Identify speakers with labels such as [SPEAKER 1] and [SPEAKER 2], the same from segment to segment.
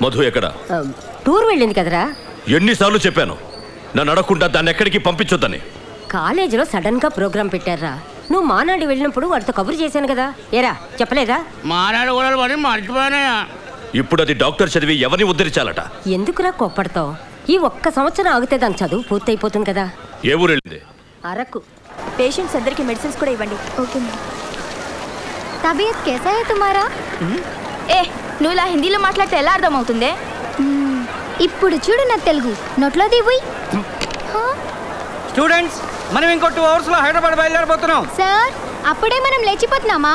[SPEAKER 1] మధు ఎక్కడ
[SPEAKER 2] ఆ, టూర్ వెళ్ళింది కదరా
[SPEAKER 1] ఎన్నిసార్లు చెప్పాను నన్ను అడగకుండా దాన్ని ఎక్కడికి పంపించొద్దని
[SPEAKER 2] కాలేజీలో సడన్ గా ప్రోగ్రామ్ పెట్టారా నువ్వు మానాడు వెళ్ళినప్పుడు వాడితో కబురు చేశాను కదా ఏరా చెప్పలేదా
[SPEAKER 3] మారాడు కూడా పడి మర్చిపోయానయ్యా
[SPEAKER 1] ఇప్పుడు అది డాక్టర్ చదివి ఎవరిని ఉద్ధరించాలట
[SPEAKER 2] ఎందుకురా కోప్పడతావు ఈ ఒక్క సంవత్సరం ఆగితే దాని చదువు పూర్తయిపోతుంది కదా
[SPEAKER 1] ఏ ఊరు వెళ్ళింది
[SPEAKER 2] అరకు
[SPEAKER 4] పేషెంట్స్ అందరికి మెడిసిన్స్ కూడా ఇవ్వండి
[SPEAKER 5] ఓకే తబియత్ कैसा है तुम्हारा
[SPEAKER 4] ఏ నువ్వు ఇలా హిందీలో మాట్లాడితే ఎలా అర్థమవుతుంది
[SPEAKER 5] ఇప్పుడు చూడు నా తెలుగు నోట్లో దివ్వు
[SPEAKER 6] స్టూడెంట్స్ మనం ఇంకో టూ అవర్స్ లో హైదరాబాద్ బయలుదేరబోతున్నాం
[SPEAKER 5] సార్ అప్పుడే మనం లేచిపోతున్నామా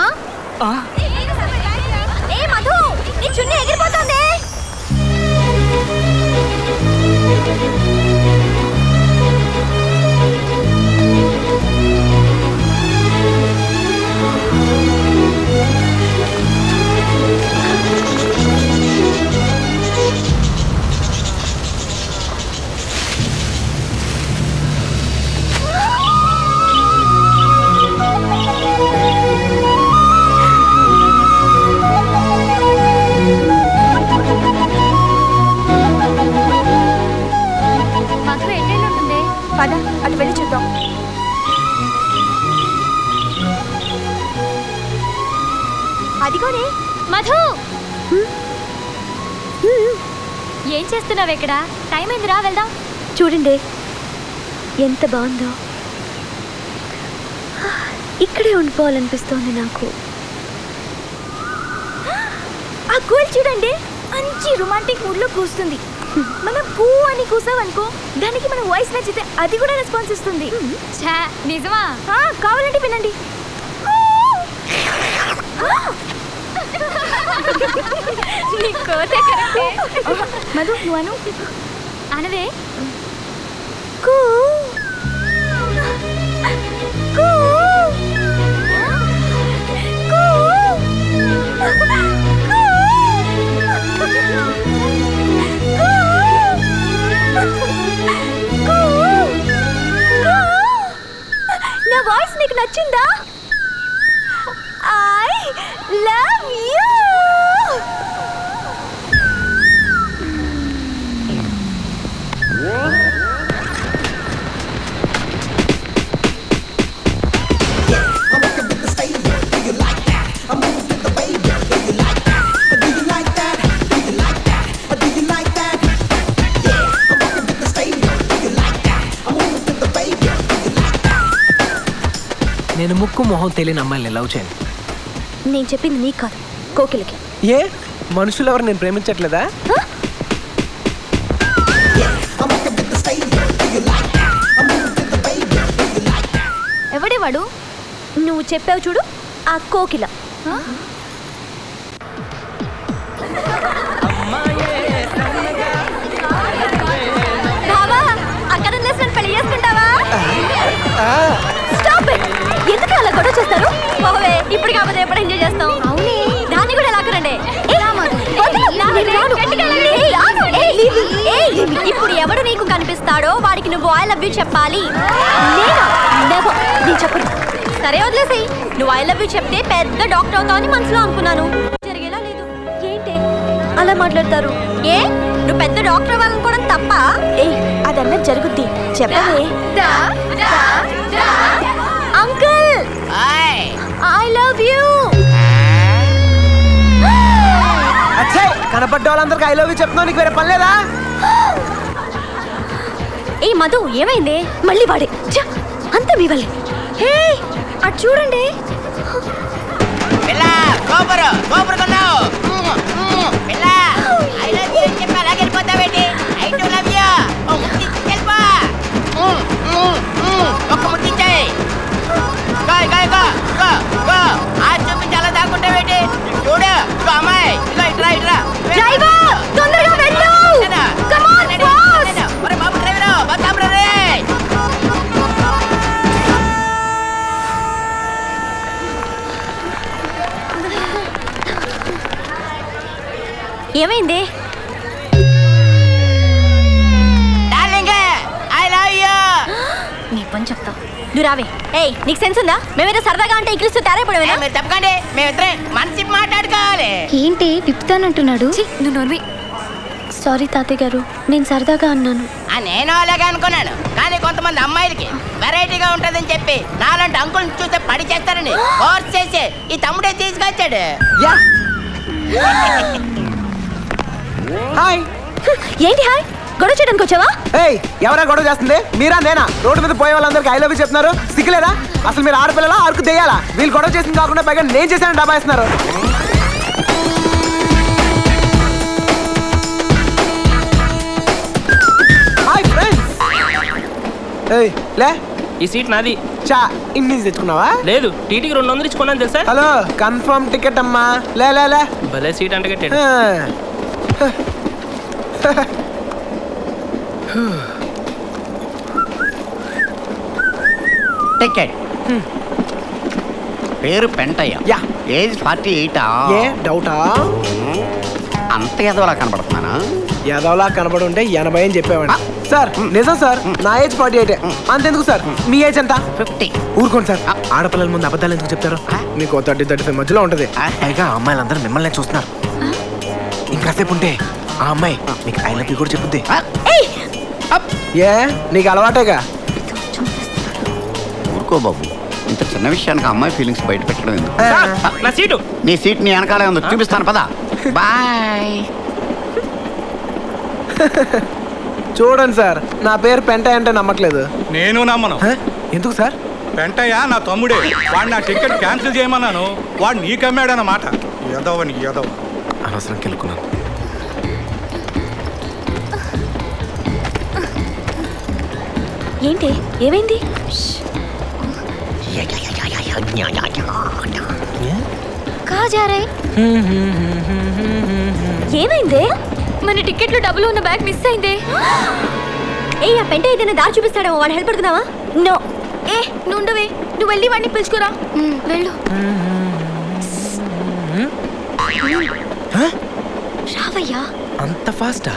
[SPEAKER 4] ఏ మధు నీ చున్నీ ఎగిరిపోతుంది
[SPEAKER 5] మధు ఎన్నెళ్ళుంటుంది
[SPEAKER 4] పద అటు వెళ్ళి చూద్దాం అదిగోనే
[SPEAKER 5] మధు ఏం చేస్తున్నావు ఇక్కడ టైం అయిందిరా వెళ్దాం
[SPEAKER 4] చూడండి ఎంత బాగుందో ఇక్కడే ఉండిపోవాలనిపిస్తోంది నాకు ఆ గోల్ చూడండి మంచి రొమాంటిక్ మూడ్ లో కూస్తుంది మనం కూ అని కూసావనుకో దానికి మన వాయిస్ నచ్చితే అది కూడా రెస్పాన్స్ ఇస్తుంది
[SPEAKER 5] ఛా, నిజమా
[SPEAKER 4] ఆ, కావాలంటే వినండి
[SPEAKER 5] నీ కోతే కరెక్టే.
[SPEAKER 4] మధు నువ్వు అను
[SPEAKER 5] అనవే
[SPEAKER 4] కూ కూ కూ నా వాయిస్ నీకు నచ్చిందా ఐ లవ్ యూ
[SPEAKER 6] నేను ముక్కు మొహం తెలియని అమ్మాయిని లవ్ చేయను
[SPEAKER 4] నేను చెప్పింది నీకు కాదు కోకిలకి
[SPEAKER 6] ఏ మనుషులు ఎవరు నేను ప్రేమించట్లేదా
[SPEAKER 4] ఎవడే వాడు నువ్వు చెప్పావు చూడు ఆ కోకిల బావా అక్కడ లేసిన పెళ్లి చేసుకుంటావా స్టాప్ ఇట్ ఎందుకు అలా గొడవ చేస్తారు బావే ఇప్పుడు కాకపోతే ఎప్పుడు ఎంజాయ్ చేస్తాం అవునే దాన్ని కూడా లాక్కరండి ఇప్పుడు ఎవడు నీకు కనిపిస్తాడో వాడికి నువ్వు ఐ లవ్ యూ చెప్పాలి నేనా Never. నేను చెప్పను సరే వదిలేసాయి నువ్వు ఐ లవ్ యూ చెప్తే పెద్ద డాక్టర్ అవుతావని మనసులో అనుకున్నాను జరిగేలా లేదు ఏంటి అలా మాట్లాడతారు ఏ నువ్వు పెద్ద డాక్టర్ అవ్వాలనుకోవడం తప్ప ఏ అదన్నా జరుగుద్ది చెప్పవే అంకుల్ ఐ లవ్ యూ
[SPEAKER 6] అచ్చే కనపడ్డ వాళ్ళందరికీ ఐ లవ్ యూ చెప్తున్నావు నీకు వేరే పని లేదా
[SPEAKER 4] ఏ మధు ఏమైంది మళ్ళీ వాడే ఛ, అంతా మీ వల్లే హే అటు చూడండి
[SPEAKER 3] పిల్ల సూపర్ సూపర్ కొన్నావు పిల్ల ఐ లవ్ యూ చెప్పి అలాగే వెళ్ళిపోతావేంటి ఐ టు లవ్ యూ ఓ ముద్దు వెళ్ళిపో ఒక్క ముద్దు ఇచ్చాయి గాయ్ గాయ్ గా గో గో ఆ చూపించి అలా దాక్కుంటావేంటి చూడు ఇదిగో అమ్మాయి ఇదిగో ఇట్రా ఇట్రా
[SPEAKER 4] డ్రైవర్ తొందరగా వెళ్ళు Come on, fast.
[SPEAKER 3] ఒరే బాబు డ్రైవరు బతాం రే
[SPEAKER 4] ఏమైంది
[SPEAKER 3] డార్లింగ్ ఐ లవ్ యూ
[SPEAKER 4] నీ పని చెప్తా నువ్వు రావే ఏయ్ నీకు సెన్స్ ఉందా మేమేదో సరదాగా అంటే ఇంగ్లీష్ తేరాపడవేనా
[SPEAKER 3] మీరు తప్పకండి మేమిద్దరం మంచి మాట్లాడుకోవాలి
[SPEAKER 5] ఏంటి విప్పుతానంటున్నాడు
[SPEAKER 4] నువ్వు నోర్వి సారీ తాతయ్య గారు నేను సరదాగా అన్నాను
[SPEAKER 3] ఆ నేను అలాగే అనుకున్నాను కానీ కొంతమంది అమ్మాయిలకి వెరైటీగా ఉంటదని చెప్పి నాలాంటి అంకుల్ని చూస్తే పడి చేస్తారని ఫోర్స్ చేసి ఈ తమ్ముడే తీసుకొచ్చాడు
[SPEAKER 6] యా హాయ్
[SPEAKER 4] ఏంటి హాయ్ గొడవ చేయడానికి వచ్చావా
[SPEAKER 6] ఏయ్ ఎవరా గొడవ చేస్తుంది మీరా నేనా రోడ్డు మీద పోయే వాళ్ళందరికీ ఐ లవ్ యూ చెప్తున్నారు సిగ్గులేదా అసలు మీరు ఆడపిల్లలా అరకు తెయ్యాలా వీళ్ళు గొడవ చేసింది కాకుండా పైగా నేను చేశాను డబ్బా ఇస్తున్నారు హాయ్ ఫ్రెండ్స్ ఏయ్ లే
[SPEAKER 7] ఈ సీట్ నాది
[SPEAKER 6] చా ఇన్ని తెచ్చుకున్నావా
[SPEAKER 7] లేదు టీటీకి రెండు వందలు ఇచ్చుకున్నాను తెలుసా
[SPEAKER 6] హలో కన్ఫర్మ్ టికెట్ అమ్మా లే లే లే
[SPEAKER 7] భలే సీట్ అంటే కట్టాడు
[SPEAKER 6] ఆ.
[SPEAKER 8] టికెట్ పేరు పెంటయ్య
[SPEAKER 6] యా.
[SPEAKER 8] ఏజ్ ఫార్టీ ఎయిటా
[SPEAKER 6] ఏ డౌటా
[SPEAKER 8] అంత ఎదవలా కనబడుతున్నానా
[SPEAKER 6] యాదవ్లా కనబడి ఉంటే ఎనభై అని చెప్పేవాడు సార్ నిజం సార్ నా ఏజ్ ఫార్టీ ఎయిట్ అంతెందుకు సార్ మీ ఏజ్ ఎంత
[SPEAKER 8] ఫిఫ్టీ
[SPEAKER 6] ఊరుకోండి సార్ ఆడపిల్లల ముందు అబద్ధాలు ఎందుకు చెప్తారు మీకు థర్టీ థర్టీ ఫైవ్ మధ్యలో ఉంటది
[SPEAKER 8] ఆ.
[SPEAKER 6] పైగా అమ్మాయిలందరూ మిమ్మల్ని చూస్తున్నారు ఇంకాసేపు ఉంటే ఆ అమ్మాయి మీకు ఐ లవ్ యూ కూడా చెప్పుద్ది ఏ నీకు అలవాటేగా
[SPEAKER 8] ఊరుకో బాబు ఇంత చిన్న విషయానికి అమ్మాయి ఫీలింగ్స్ బయట పెట్టడం ఎందుకు
[SPEAKER 7] సార్, నా సీటు
[SPEAKER 8] నీ సీట్ నీ వెనకాలే ఉంది చూపిస్తాను పదా బాయ్
[SPEAKER 6] చూడండి సార్ నా పేరు పెంట అంటే నమ్మట్లేదు
[SPEAKER 9] నేను నమ్మను
[SPEAKER 6] హ? ఎందుకు సార్
[SPEAKER 9] వెంటయ్య నా తమ్ముడే వాడు నా టికెట్ క్యాన్సిల్ చేయమన్నాను వాడు నీకు అమ్మాడన్నమాట ఎదవని ఎదవ
[SPEAKER 6] అనవసరం కెలుకున్నాను
[SPEAKER 4] ఏంటి ఏమైంది
[SPEAKER 5] కా జారే
[SPEAKER 4] ఏమైంది
[SPEAKER 5] మన టికెట్లో డబ్బులు ఉన్న బ్యాగ్ మిస్ అయిందే
[SPEAKER 4] ఏ ఆ పెంట ఏదైనా దారి చూపిస్తాడేమో వాడు హెల్ప్ పడుతున్నావా నో
[SPEAKER 5] ఏ నువ్వు ఉండవే నువ్వు వెళ్ళి వాడిని పిలుచుకురా వెళ్ళు
[SPEAKER 4] రావయ్యా
[SPEAKER 6] అంత ఫాస్టా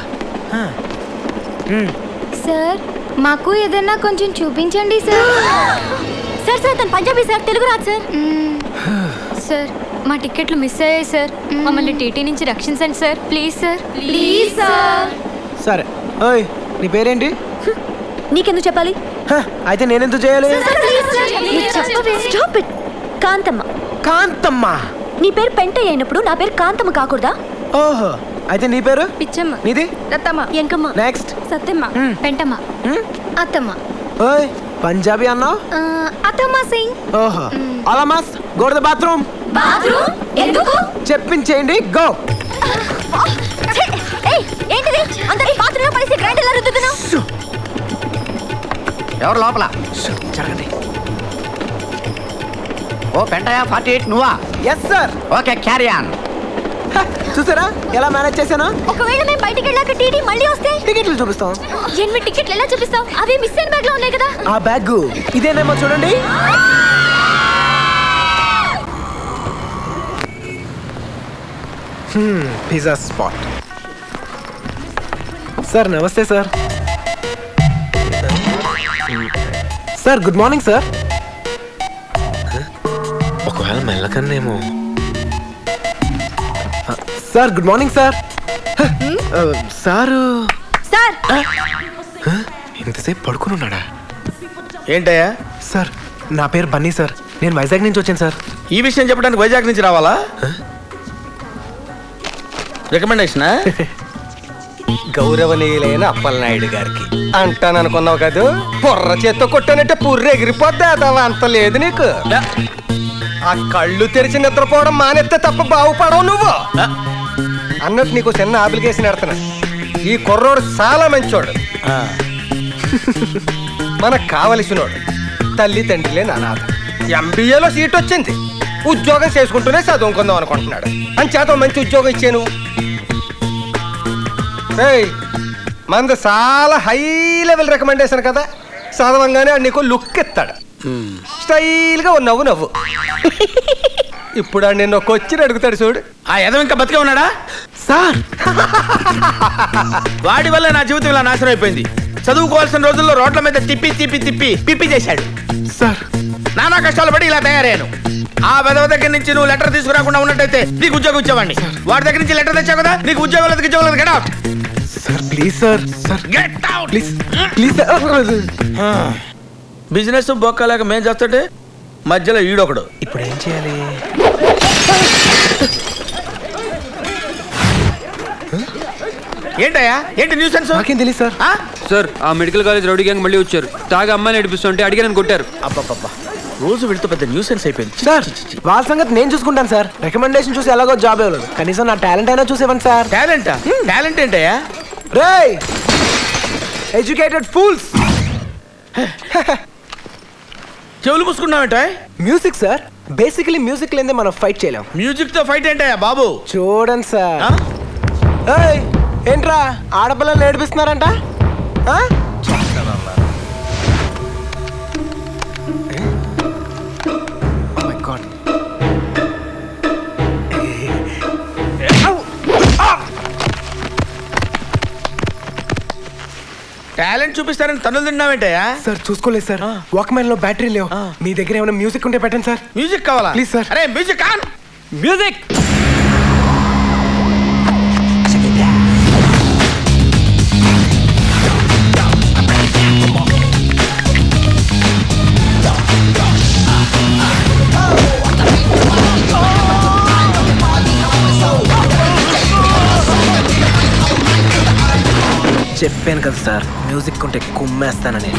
[SPEAKER 5] సార్ మాకు ఏదైనా కొంచెం చూపించండి సార్
[SPEAKER 4] సార్ సార్ తను పంజాబీ సార్ తెలుగు రాదు సార్
[SPEAKER 5] సార్ మా టికెట్లు మిస్ అయ్యాయి సార్ మమ్మల్ని టీటీ నుంచి రక్షించండి sir please sir please sir
[SPEAKER 6] సరే ఓయ్ నీ పేరేంటి
[SPEAKER 4] నీకెందుకు చెప్పాలి
[SPEAKER 6] హ, అయితే నేనెందుకు చేయాలి
[SPEAKER 4] Stop it. కాంతమ్మ
[SPEAKER 6] కాంతమ్మ
[SPEAKER 4] నీ పేరు పెంటయ్య అయినప్పుడు నా పేరు కాంతమ్మ కాకూడదా
[SPEAKER 6] ఓహో అయితే నీ పేరు
[SPEAKER 5] పిచ్చమ్మ
[SPEAKER 6] నీది
[SPEAKER 5] రత్తమ్మ
[SPEAKER 4] ఎంకమ్మ
[SPEAKER 6] నెక్స్ట్
[SPEAKER 5] సత్యమ్మ
[SPEAKER 6] మ్.
[SPEAKER 5] పెంటమ్మ
[SPEAKER 6] మ్.
[SPEAKER 5] అత్తమ్మ
[SPEAKER 6] ఓయ్ పంజాబీ అన్నావు
[SPEAKER 5] ఆ, అత్తమ్మ సింగ్
[SPEAKER 6] ఓహో అలామాస్ go to the bathroom
[SPEAKER 4] bathroom ఎందుకు
[SPEAKER 6] చెప్పించేయండి గో
[SPEAKER 4] ఛే! ఏయ్, ఏంటిది అందరి బాత్రూంలో పడేసి గ్రైండర్ ఎలా రుద్దుతున్నావు
[SPEAKER 8] ఎవరు లోపల
[SPEAKER 6] జరగండి
[SPEAKER 8] ఓ పెంటయ్య ఫార్టీ ఎయిట్ నువ్వా
[SPEAKER 6] yes sir
[SPEAKER 8] okay carry on
[SPEAKER 6] చూసారా ఎలా మేనేజ్ చేశాను
[SPEAKER 4] ఒకవేళ మేము బయటికి వెళ్ళాక టీటీ మళ్ళీ వస్తే
[SPEAKER 6] టికెట్లు చూపిస్తాం
[SPEAKER 5] ఎనిమిది టికెట్లు ఎలా చూపిస్తావు అవి మిస్ అయిన బ్యాగ్ లో ఉన్నాయి కదా
[SPEAKER 6] ఆ బ్యాగ్ ఇదేనేమో చూడండి పిజ్జా స్పాట్ సార్ నమస్తే sir sir good morning sir ఒకవేళ మెల్లకన్నేమో sir good morning sir sir
[SPEAKER 4] sir
[SPEAKER 6] ఇంతసేపు పడుకుని ఉన్నాడా
[SPEAKER 10] ఏంటయ్యా
[SPEAKER 6] సార్ నా పేరు బన్నీ సార్ నేను వైజాగ్ నుంచి వచ్చాను సార్
[SPEAKER 10] ఈ విషయం చెప్పడానికి వైజాగ్ నుంచి రావాలా రికమెండేషనా గౌరవనీయులైన అప్పలనాయుడు గారికి అంటాను అనుకున్నావు కాదు బుర్ర చేత్తో కొట్టానంటే పుర్రు ఎగిరిపోద్ది అదవా అంత లేదు నీకు ఆ కళ్ళు తెరిచి నిద్రపోవడం మానేస్తే తప్ప బాగుపడవు నువ్వు అన్నట్టు నీకు చిన్న అప్లికేషన్ పెడుతున్నా ఈ కుర్రోడు చాలా మంచోడు మనకు కావలసినోడు తల్లి తండ్రిలే నానాథ ఎంబీఏలో సీట్ వచ్చింది ఉద్యోగం చేసుకుంటూనే చదువుకుందాం అనుకుంటున్నాడు అని చేత మంచి ఉద్యోగం ఇచ్చాను ఏయ్, మనది చాలా హై లెవెల్ రికమెండేషన్ కదా చదవంగానే ఆడు నీకు లుక్ ఇస్తాడు స్టైల్గా ఓ నవ్వు నవ్వు ఇప్పుడు ఆడు నిన్న ఒక వచ్చి అడుగుతాడు చూడు
[SPEAKER 11] ఆ ఎదవ ఇంకా బతికే ఉన్నాడా
[SPEAKER 6] సార్
[SPEAKER 11] వాడి వల్ల నా జీవితం ఇలా నాశనం అయిపోయింది చదువుకోవాల్సిన రోజుల్లో రోడ్ల మీద తిప్పి తిప్పి తిప్పి పిప్పి చేశాడు
[SPEAKER 6] సార్
[SPEAKER 11] నానా కష్టాలు పడి ఇలా తయారయ్యాను ఆ వెదవ దగ్గర నుంచి నువ్వు లెటర్ తీసుకురాకుండా ఉన్నట్టయితే నీకు ఉద్యోగం ఇచ్చేవాడిని వాడి దగ్గర నుంచి లెటర్ తెచ్చావు కదా నీకు ఉద్యోగం లేదు ఉద్యోగం లేదు get out
[SPEAKER 6] sir please sir sir
[SPEAKER 11] get out
[SPEAKER 6] please please sir
[SPEAKER 11] business బొక్కలేక మేం చేస్తుంటే మధ్యలో ఈడొకడు
[SPEAKER 6] ఇప్పుడు ఏం చేయాలి
[SPEAKER 11] ఏంటయ్యా ఏంటి న్యూస్
[SPEAKER 6] నాకేం తెలియదు సార్
[SPEAKER 12] సార్ ఆ మెడికల్ కాలేజ్ రౌడీ గ్యాంగ్ మళ్ళీ వచ్చారు తాగా అమ్మాయిని నడిపిస్తుంటే అడిగి నన్ను కొట్టారు
[SPEAKER 11] అబ్బబ్బబ్బా రోజు వెళ్తూ పెద్ద న్యూసెన్స్ అయిపోయింది
[SPEAKER 6] సార్ వాళ్ళ సంగతి నేను చూసుకుంటాను సార్ రికమెండేషన్ చూసి ఎలాగో జాబ్ ఇవ్వలేదు కనీసం నా టాలెంట్ అయినా చూసి ఇవ్వండి సార్
[SPEAKER 11] టాలెంటా టాలెంట్ ఏంటయ్యా
[SPEAKER 6] రే ఎడ్యుకేటెడ్ ఫూల్స్
[SPEAKER 11] చెవులు పూసుకున్నావేంట
[SPEAKER 6] మ్యూజిక్ సార్ బేసికలీ మ్యూజిక్ లేదే మనం ఫైట్ చేయలేం
[SPEAKER 11] మ్యూజిక్ తో ఫైట్ ఏంటయ్యా బాబు
[SPEAKER 6] చూడండి సార్ ఏయ్, ఏంట్రా ఆడపిల్లలు ఏడిపిస్తున్నారంట ఆ? Oh my God.
[SPEAKER 11] టాలెంట్ చూపిస్తారని తనులు తిన్నావేంటయ్యా
[SPEAKER 6] సార్ చూసుకోలేదు సార్ వాక్మెన్ లో బ్యాటరీ లేవు మీ దగ్గర ఏమైనా మ్యూజిక్ ఉంటే పెట్టండి సార్
[SPEAKER 11] మ్యూజిక్ కావాలా
[SPEAKER 6] ప్లీజ్ సార్
[SPEAKER 11] అరే మ్యూజిక్ ఆన్
[SPEAKER 12] మ్యూజిక్
[SPEAKER 6] చెప్పాను కదా సార్ మ్యూజిక్ ఉంటే కుమ్మేస్తానని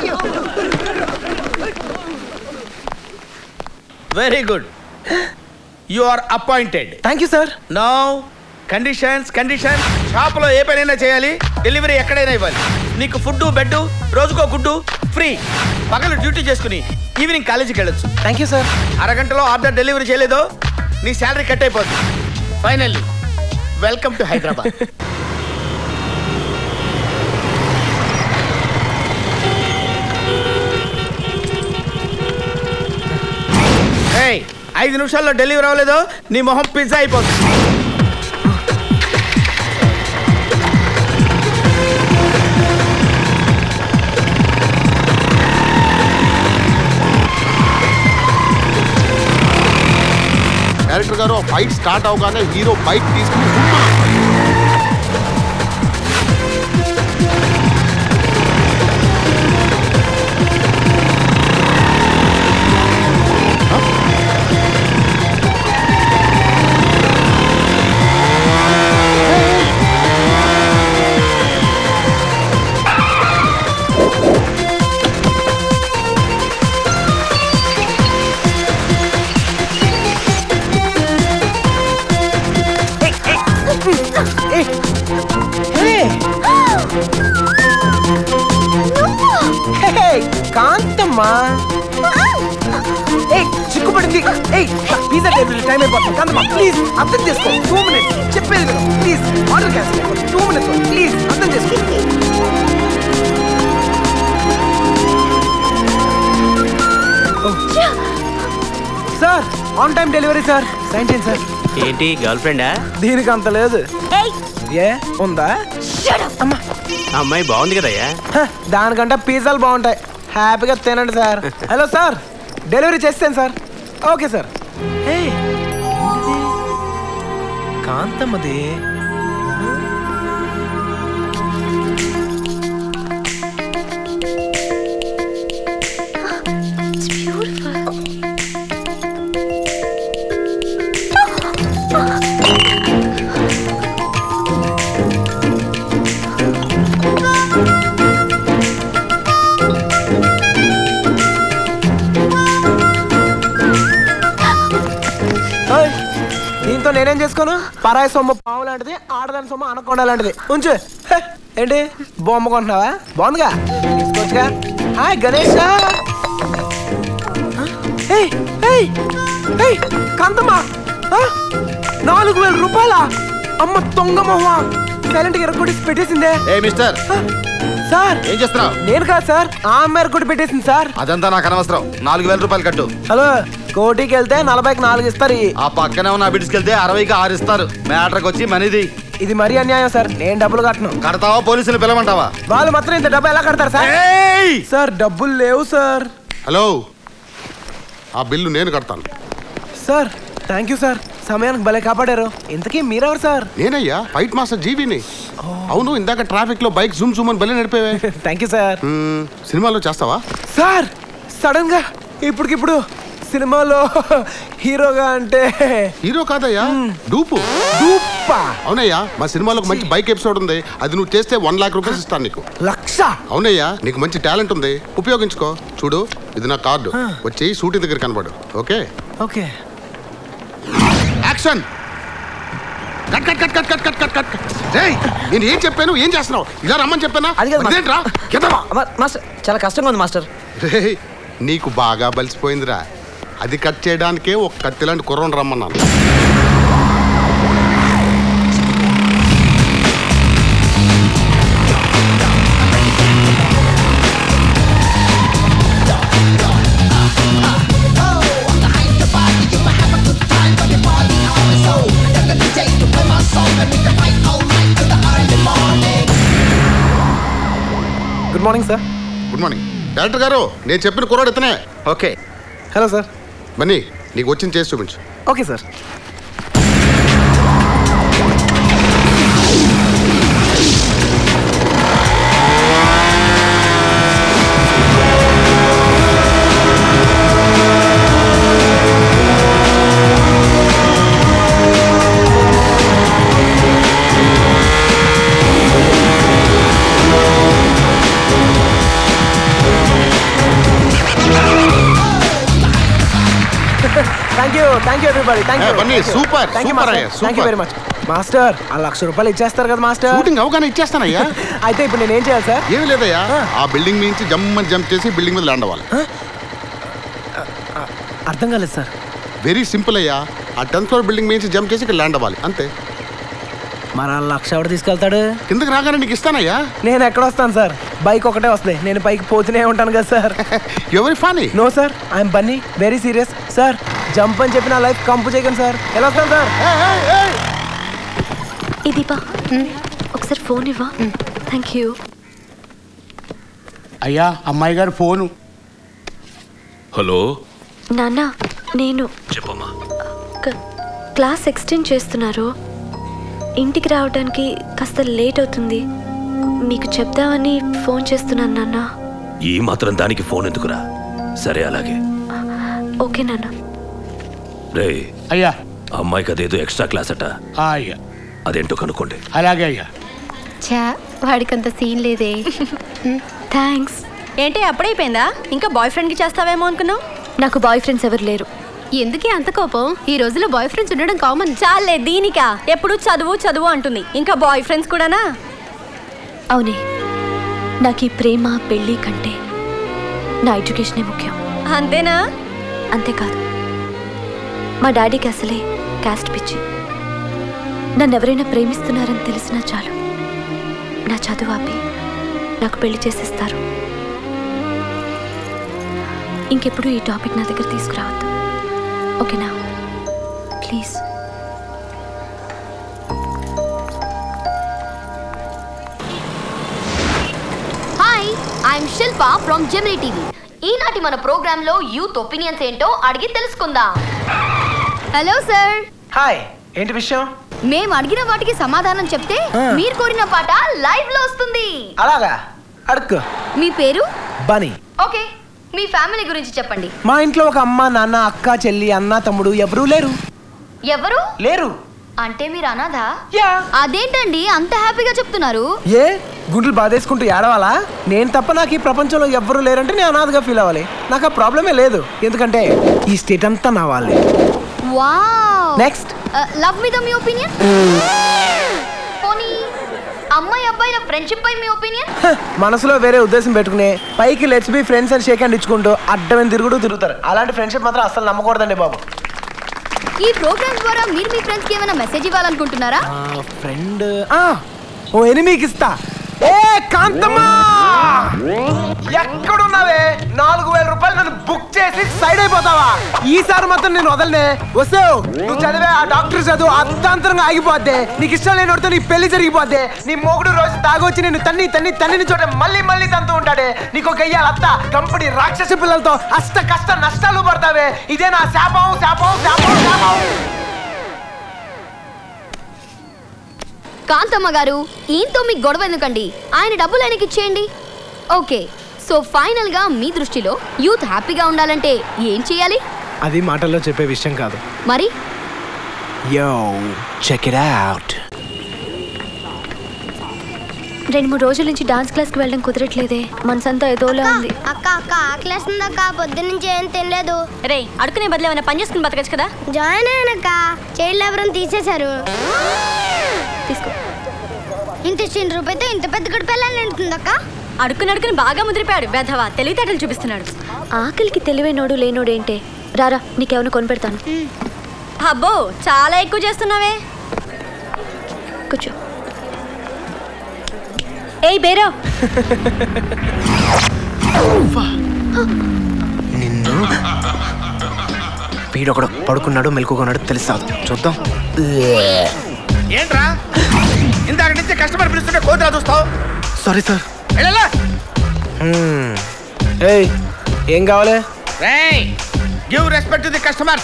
[SPEAKER 11] very good you are appointed
[SPEAKER 6] thank you sir
[SPEAKER 11] no conditions condition షాప్లో ఏ పనైనా చేయాలి డెలివరీ ఎక్కడైనా ఇవ్వాలి నీకు ఫుడ్ బెడ్ రోజుకో గుడ్డు ఫ్రీ పగలు డ్యూటీ చేసుకుని ఈవినింగ్ కాలేజీకి వెళ్ళొచ్చు
[SPEAKER 6] థ్యాంక్ యూ సార్
[SPEAKER 11] అరగంటలో ఆర్డర్ డెలివరీ చేయలేదో నీ శాలరీ కట్ అయిపోతుంది ఫైనల్లీ వెల్కమ్ టు హైదరాబాద్ ఏయ్, ఐదు నిమిషాల్లో డెలివరీ అవ్వలేదో నీ మొహం పిజ్జా అయిపోతుంది
[SPEAKER 13] డైరెక్టర్ గారు ఫైట్ స్టార్ట్ అవగానే హీరో బైక్ తీసుకుని
[SPEAKER 6] కాంతమ్మా ఏయ్ చిక్కుపడింది ఏయ్ పిజ్జా టేబుల్ టైం అయిపోతుంది కాంతమ్మా ప్లీజ్ అర్థం చేసుకో టూ మినిట్స్ చెప్పేది కదా please order cancel two minutes please అర్థం చేసుకో sir on time delivery sir nineteen sir
[SPEAKER 7] ఏంటి గర్ల్ ఫ్రెండా
[SPEAKER 6] దీనికి అంత లేదు ఏ ఉందా అమ్మా
[SPEAKER 7] అమ్మాయి బాగుంది కదయ్యా
[SPEAKER 6] హ, దానికంటే పిజ్జాలు బాగుంటాయి హ్యాపీగా తినండి సార్ హలో సార్ డెలివరీ చేస్తాను సార్ ఓకే సార్ ఏయ్, ఏంటిది? కాంతమ్మది ఓయ్, దీంతో నేనేం చేసుకోను పరాయి సొమ్ము పావు లాంటిది ఆడదాని సొమ్ము అనకొండ లాంటిది ఉంచు హే, ఏంటి బొమ్మ కొంటున్నావా బాగుందిగా తీసుకోవచ్చుగా హాయ్ గణేష్ ఏయ్ ఏయ్ ఏయ్ కాంతమ్మా ఆ? నాలుగు వేల రూపాయల అమ్మ దొంగ మొహ సైలెంట్ గా ఎరగొట్టి పెట్టేసిందే
[SPEAKER 13] ఏ మిస్టర్
[SPEAKER 6] సార్
[SPEAKER 13] ఏం చేస్తున్నావు
[SPEAKER 6] నేను కాదు సార్ ఆ అమ్మాయి ఎరగొట్టి పెట్టేసింది సార్
[SPEAKER 13] అదంతా నాకు అనవసరం నాలుగు వేల రూపాయలు కట్టు
[SPEAKER 6] హలో కోటికి వెళ్తే నలభైకి నాలుగు ఇస్తారు ఈ.
[SPEAKER 13] ఆ పక్కనే ఉన్న బిడ్స్కి వెళ్తే అరవైకి ఆరు ఇస్తారు మ్యాటర్కి వచ్చి మనీది
[SPEAKER 6] ఇది మరీ అన్యాయం సార్ నేను డబ్బులు కట్టను
[SPEAKER 13] కడతావా పోలీసులు పిలవమంటావా
[SPEAKER 6] వాళ్ళు మాత్రం ఇంత డబ్బు ఎలా కడతారు సార్ సార్ డబ్బులు లేవు సార్
[SPEAKER 13] హలో ఆ బిల్లు నేను కడతాను
[SPEAKER 6] సార్ థ్యాంక్ యూ సార్ సమయానికి భలే కాపాడారు ఇంతకీ మీరెవరు సార్
[SPEAKER 13] నేనయ్యా ఫైట్ మాస్టర్ జీవిని అవును ఇందాక ట్రాఫిక్ లో బైక్ జూమ్ జూమ్ అని బలి నడిపేవే
[SPEAKER 6] థ్యాంక్ యూ సార్
[SPEAKER 13] సినిమాలో చేస్తావా
[SPEAKER 6] సార్ సడన్ గా ఇప్పటికిప్పుడు సినిమాలో హీరోగా అంటే
[SPEAKER 13] హీరో కాదయ్యా డూపు
[SPEAKER 6] డూపా
[SPEAKER 13] అవునయ్యా మా సినిమాలో ఒక మంచి బైక్ ఎపిసోడ్ ఉంది అది నువ్వు చేస్తే వన్ లాక్ రూపీస్ ఇస్తాను నీకు
[SPEAKER 6] లక్ష
[SPEAKER 13] అవునయ్యా నీకు మంచి టాలెంట్ ఉంది ఉపయోగించుకో చూడు ఇది నా కార్డు వచ్చి షూటింగ్ దగ్గర కనబడు okay
[SPEAKER 6] okay
[SPEAKER 13] action cut cut cut cut cut cut cut cut రేయ్ నేను ఏం చెప్పాను ఏం చేస్తున్నావు ఇలా రమ్మని చెప్పానా
[SPEAKER 14] అది కాదు
[SPEAKER 13] ఇదేంట్రా కిందవా
[SPEAKER 14] మాస్టర్ చాలా కష్టంగా ఉంది మాస్టర్
[SPEAKER 13] రేయ్ నీకు బాగా బలిసిపోయిందిరా అది కట్ చేయడానికే ఒక కత్తి లాంటి కుర్రం రమ్మన్నాను
[SPEAKER 6] good morning sir
[SPEAKER 13] good morning director గారు నేను చెప్పిన కుర్రాడు ఇతనే
[SPEAKER 6] ఓకే హలో సార్
[SPEAKER 13] బన్నీ నీకు వచ్చింది చేసి చూపించు
[SPEAKER 6] okay sir thank you thank you everybody thank you
[SPEAKER 13] ఏ, Bunny, super,
[SPEAKER 6] thank you
[SPEAKER 13] super
[SPEAKER 6] master
[SPEAKER 13] అయ్యా,
[SPEAKER 6] thank you
[SPEAKER 13] super.
[SPEAKER 6] Very much master ఆ లక్ష రూపాయలు ఇచ్చేస్తారు కదా మాస్టర్
[SPEAKER 13] షూటింగ్ అవగానే ఇచ్చేస్తానయ్యా
[SPEAKER 6] అయితే ఇప్పుడు నేను ఏం చేయాలి సార్
[SPEAKER 13] ఏమీ లేదయ్యా ఆ బిల్డింగ్ నుంచి జమ్మని జంప్ చేసి బిల్డింగ్ మీద ల్యాండ్ అవ్వాలి
[SPEAKER 6] అర్థం కాలేదు సార్
[SPEAKER 13] వెరీ సింపుల్ అయ్యా ఆ టెన్త్ ఫ్లోర్ బిల్డింగ్ మీద నుంచి జంప్ చేసి ఇక్కడ ల్యాండ్ అవ్వాలి అంతే
[SPEAKER 6] మరి ఆ లక్ష ఎవడు తీసుకెళ్తాడు
[SPEAKER 13] కిందకి రాగానే నీకు ఇస్తానయ్యా
[SPEAKER 6] నేను ఎక్కడ వస్తాను సార్ బైక్ ఒకటే వస్తుంది నేను పైకి పోతూనే ఉంటాను కదా సార్
[SPEAKER 13] ఎవరి funny
[SPEAKER 6] no sir I'm Bunny very serious sir jump అని చెప్పి నా లైఫ్ కంపు చేయకండి సార్ ఎలా వస్తాను సార్
[SPEAKER 4] ఇది బా ఒకసారి ఫోన్ ఇవ్వా థ్యాంక్ యూ
[SPEAKER 11] అయ్యా అమ్మాయి గారు ఫోను
[SPEAKER 1] హలో
[SPEAKER 4] నాన్న నేను
[SPEAKER 1] చెప్పమ్మా
[SPEAKER 4] క- క్లాస్ ఎక్స్టెండ్ చేస్తున్నారు ఇంటికి రావడానికి కాస్త లేట్ అవుతుంది మీకు చెప్దామని ఫోన్ చేస్తున్నాను నాన్న
[SPEAKER 1] ఈ మాత్రం దానికి ఫోన్ ఎందుకురా సరే అలాగే
[SPEAKER 4] ఓకే నాన్న
[SPEAKER 1] రే
[SPEAKER 11] అయ్యా
[SPEAKER 1] అమ్మాయికి అదేదో ఎక్స్ట్రా క్లాస్ అట
[SPEAKER 11] ఆ, అయ్యా
[SPEAKER 1] అదేంటో కనుక్కోండి
[SPEAKER 11] అలాగే అయ్యా
[SPEAKER 5] చా వాడికంత సీన్ లేదే
[SPEAKER 4] థ్యాంక్స్
[SPEAKER 15] ఏంటి అప్పుడైపోయిందా ఇంకా బాయ్ ఫ్రెండ్కి చేస్తావేమో అనుకున్నావు
[SPEAKER 4] నాకు బాయ్ ఫ్రెండ్స్ ఎవరు లేరు
[SPEAKER 5] ఎందుకే అంత కోపం ఈ రోజుల్లో బాయ్ ఫ్రెండ్స్ ఉండడం కామన్
[SPEAKER 15] చాలే దీనికా ఎప్పుడు చదువు చదువు అంటుంది ఇంకా బాయ్ ఫ్రెండ్స్ కూడానా
[SPEAKER 4] అవునే నాకు ఈ ప్రేమ పెళ్ళి కంటే నా ఎడ్యుకేషనే ముఖ్యం
[SPEAKER 15] అంతేనా
[SPEAKER 4] అంతేకాదు మా డాడీకి అసలే క్యాస్ట్ పిచ్చి నన్ను ఎవరైనా ప్రేమిస్తున్నారని తెలిసినా చాలు నా చదువు ఆపి నాకు పెళ్లి చేసేస్తారు ఇంకెప్పుడు ఈ టాపిక్ నా దగ్గర తీసుకురావద్దు ఓకేనా please
[SPEAKER 16] hi I'm Shilpa from Gemini TV ఈనాటి మన ప్రోగ్రామ్ లో యూత్ ఒపీనియన్స్ ఏంటో అడిగి తెలుసుకుందాం
[SPEAKER 5] హలో సార్
[SPEAKER 6] హాయ్ ఏంటి విషయం
[SPEAKER 5] మేము అడిగిన వాటికి సమాధానం చెప్తే
[SPEAKER 6] ఆ.
[SPEAKER 5] మీరు కోరిన పాట లైవ్ లో వస్తుంది
[SPEAKER 6] అలాగా అడుక్కు
[SPEAKER 5] మీ పేరు
[SPEAKER 6] బనీ
[SPEAKER 16] ఓకే మీ ఫ్యామిలీ గురించి చెప్పండి
[SPEAKER 6] మా ఇంట్లో ఒక అమ్మ నాన్న అక్క చెల్లి అన్న తమ్ముడు ఎవరూ లేరు
[SPEAKER 16] ఎవరు
[SPEAKER 6] లేరు
[SPEAKER 16] అంటే మీరు అనాథా
[SPEAKER 5] అదేంటండి అంత హ్యాపీగా చెప్తున్నారు
[SPEAKER 6] ఏ గుండెలు బాధేసుకుంటూ ఏడవాలా నేను తప్ప నాకు ఈ ప్రపంచంలో ఎవ్వరూ లేరంటే నేను అనాథగా ఫీల్ అవ్వాలి నాకు ఆ ప్రాబ్లమే లేదు ఎందుకంటే ఈ స్టేట్ అంతా నా వాళ్ళే
[SPEAKER 5] వావ్
[SPEAKER 6] నెక్స్ట్
[SPEAKER 5] లవ్ మీద మీ ఒపీనియన్
[SPEAKER 16] పోనీ అమ్మాయి అబ్బాయిల ఫ్రెండ్షిప్ పై మీ ఒపీనియన్
[SPEAKER 6] మనసులో వేరే ఉద్దేశం పెట్టుకుని పైకి లెట్స్ బి ఫ్రెండ్స్ అని షేక్ హ్యాండ్ ఇచ్చుకుంటూ అడ్డమైన తిరుగుడు తిరుగుతారు అలాంటి ఫ్రెండ్షిప్ మాత్రం అసలు నమ్మకూడదండి బాబు
[SPEAKER 5] ఈ ప్రోగ్రామ్ ద్వారా మీరు మీ ఫ్రెండ్స్ కి ఏమైనా మెసేజ్ ఇవ్వాలనుకుంటున్నారా
[SPEAKER 6] ఫ్రెండ్ ఓ ఎనిమికి ఇస్తా ఏ కాంతమ్మా ఎక్కడున్నావే నాలుగు వేల రూపాయలు నన్ను బుక్ చేసి సైడ్ అయిపోతావా ఈసారి మాత్రం నేను వదలనే వస్తావు నువ్వు చదివే ఆ డాక్టర్ చదువు అర్ధాంతరంగా ఆగిపోద్ది నీకు ఇష్టం లేనివాడితో నీ పెళ్లి జరిగిపోద్ది నీ మొగుడు రోజు తాగొచ్చి నేను తన్ని తన్ని తన్నిని చోట మళ్ళీ మళ్ళీ తంతూ ఉంటాడే నీకు ఒక అయ్యాలి అత్త కంపెనీ రాక్షస పిల్లలతో అష్ట కష్ట నష్టాలు పడతావే ఇదే నా శాపం శాపం శాపం శాపం
[SPEAKER 16] కాంతమ్మ గారు ఈయనతో మీకు గొడవ ఎందుకండి ఆయన డబ్బులు ఆయనకి ఇచ్చేయండి ఓకే సో ఫైనల్ గా మీ దృష్టిలో యూత్ హ్యాపీగా ఉండాలంటే ఏం చేయాలి
[SPEAKER 6] అది మాటల్లో చెప్పే విషయం కాదు
[SPEAKER 16] మరి
[SPEAKER 6] యో చెక్ ఇట్ అవుట్
[SPEAKER 5] రెండు మూడు రోజుల నుంచి డాన్స్ క్లాస్కి వెళ్ళడం కుదరట్లేదే మనసంతా ఏదోలా ఉంది
[SPEAKER 17] అక్క అక్క ఆకలేస్తుంది అక్క పొద్దు నుంచి ఏం తినలేదు
[SPEAKER 4] రే అడుకునే బదులు ఏమైనా పని చేసుకుని బతకచ్చు కదా
[SPEAKER 17] జాయిన్ అయ్యానక్క చైల్డ్ లేబర్ తీసేశారు
[SPEAKER 4] తీసుకో
[SPEAKER 17] ఇంత చిన్న రూపాయితో ఇంత పెద్ద గడిపి వెళ్ళాలి అక్క
[SPEAKER 4] అడుక్కుని అడుకుని బాగా ముదిరిపోయాడు బెధవా తెలివితేటలు చూపిస్తున్నాడు
[SPEAKER 5] ఆకలికి తెలివైనోడు లేనోడు ఏంటే రారా నీకేమైనా కొనిపెడతాను
[SPEAKER 4] అబ్బో చాలా ఎక్కువ చేస్తున్నావే
[SPEAKER 5] కూర్చో ఏయ్ బేరా
[SPEAKER 6] నిన్ను వీడొకడు పడుకున్నాడు మెలుకున్నాడు తెలుస్తాదు చూద్దాం
[SPEAKER 11] ఏంట్రా ఇందాక నుంచి కస్టమర్ పిలుస్తుంటే కోతులా చూస్తావు
[SPEAKER 6] సారీ సార్
[SPEAKER 11] వెళ్ళలా
[SPEAKER 6] ఏయ్ ఏం కావాలి
[SPEAKER 11] రేయ్ give respect to the customers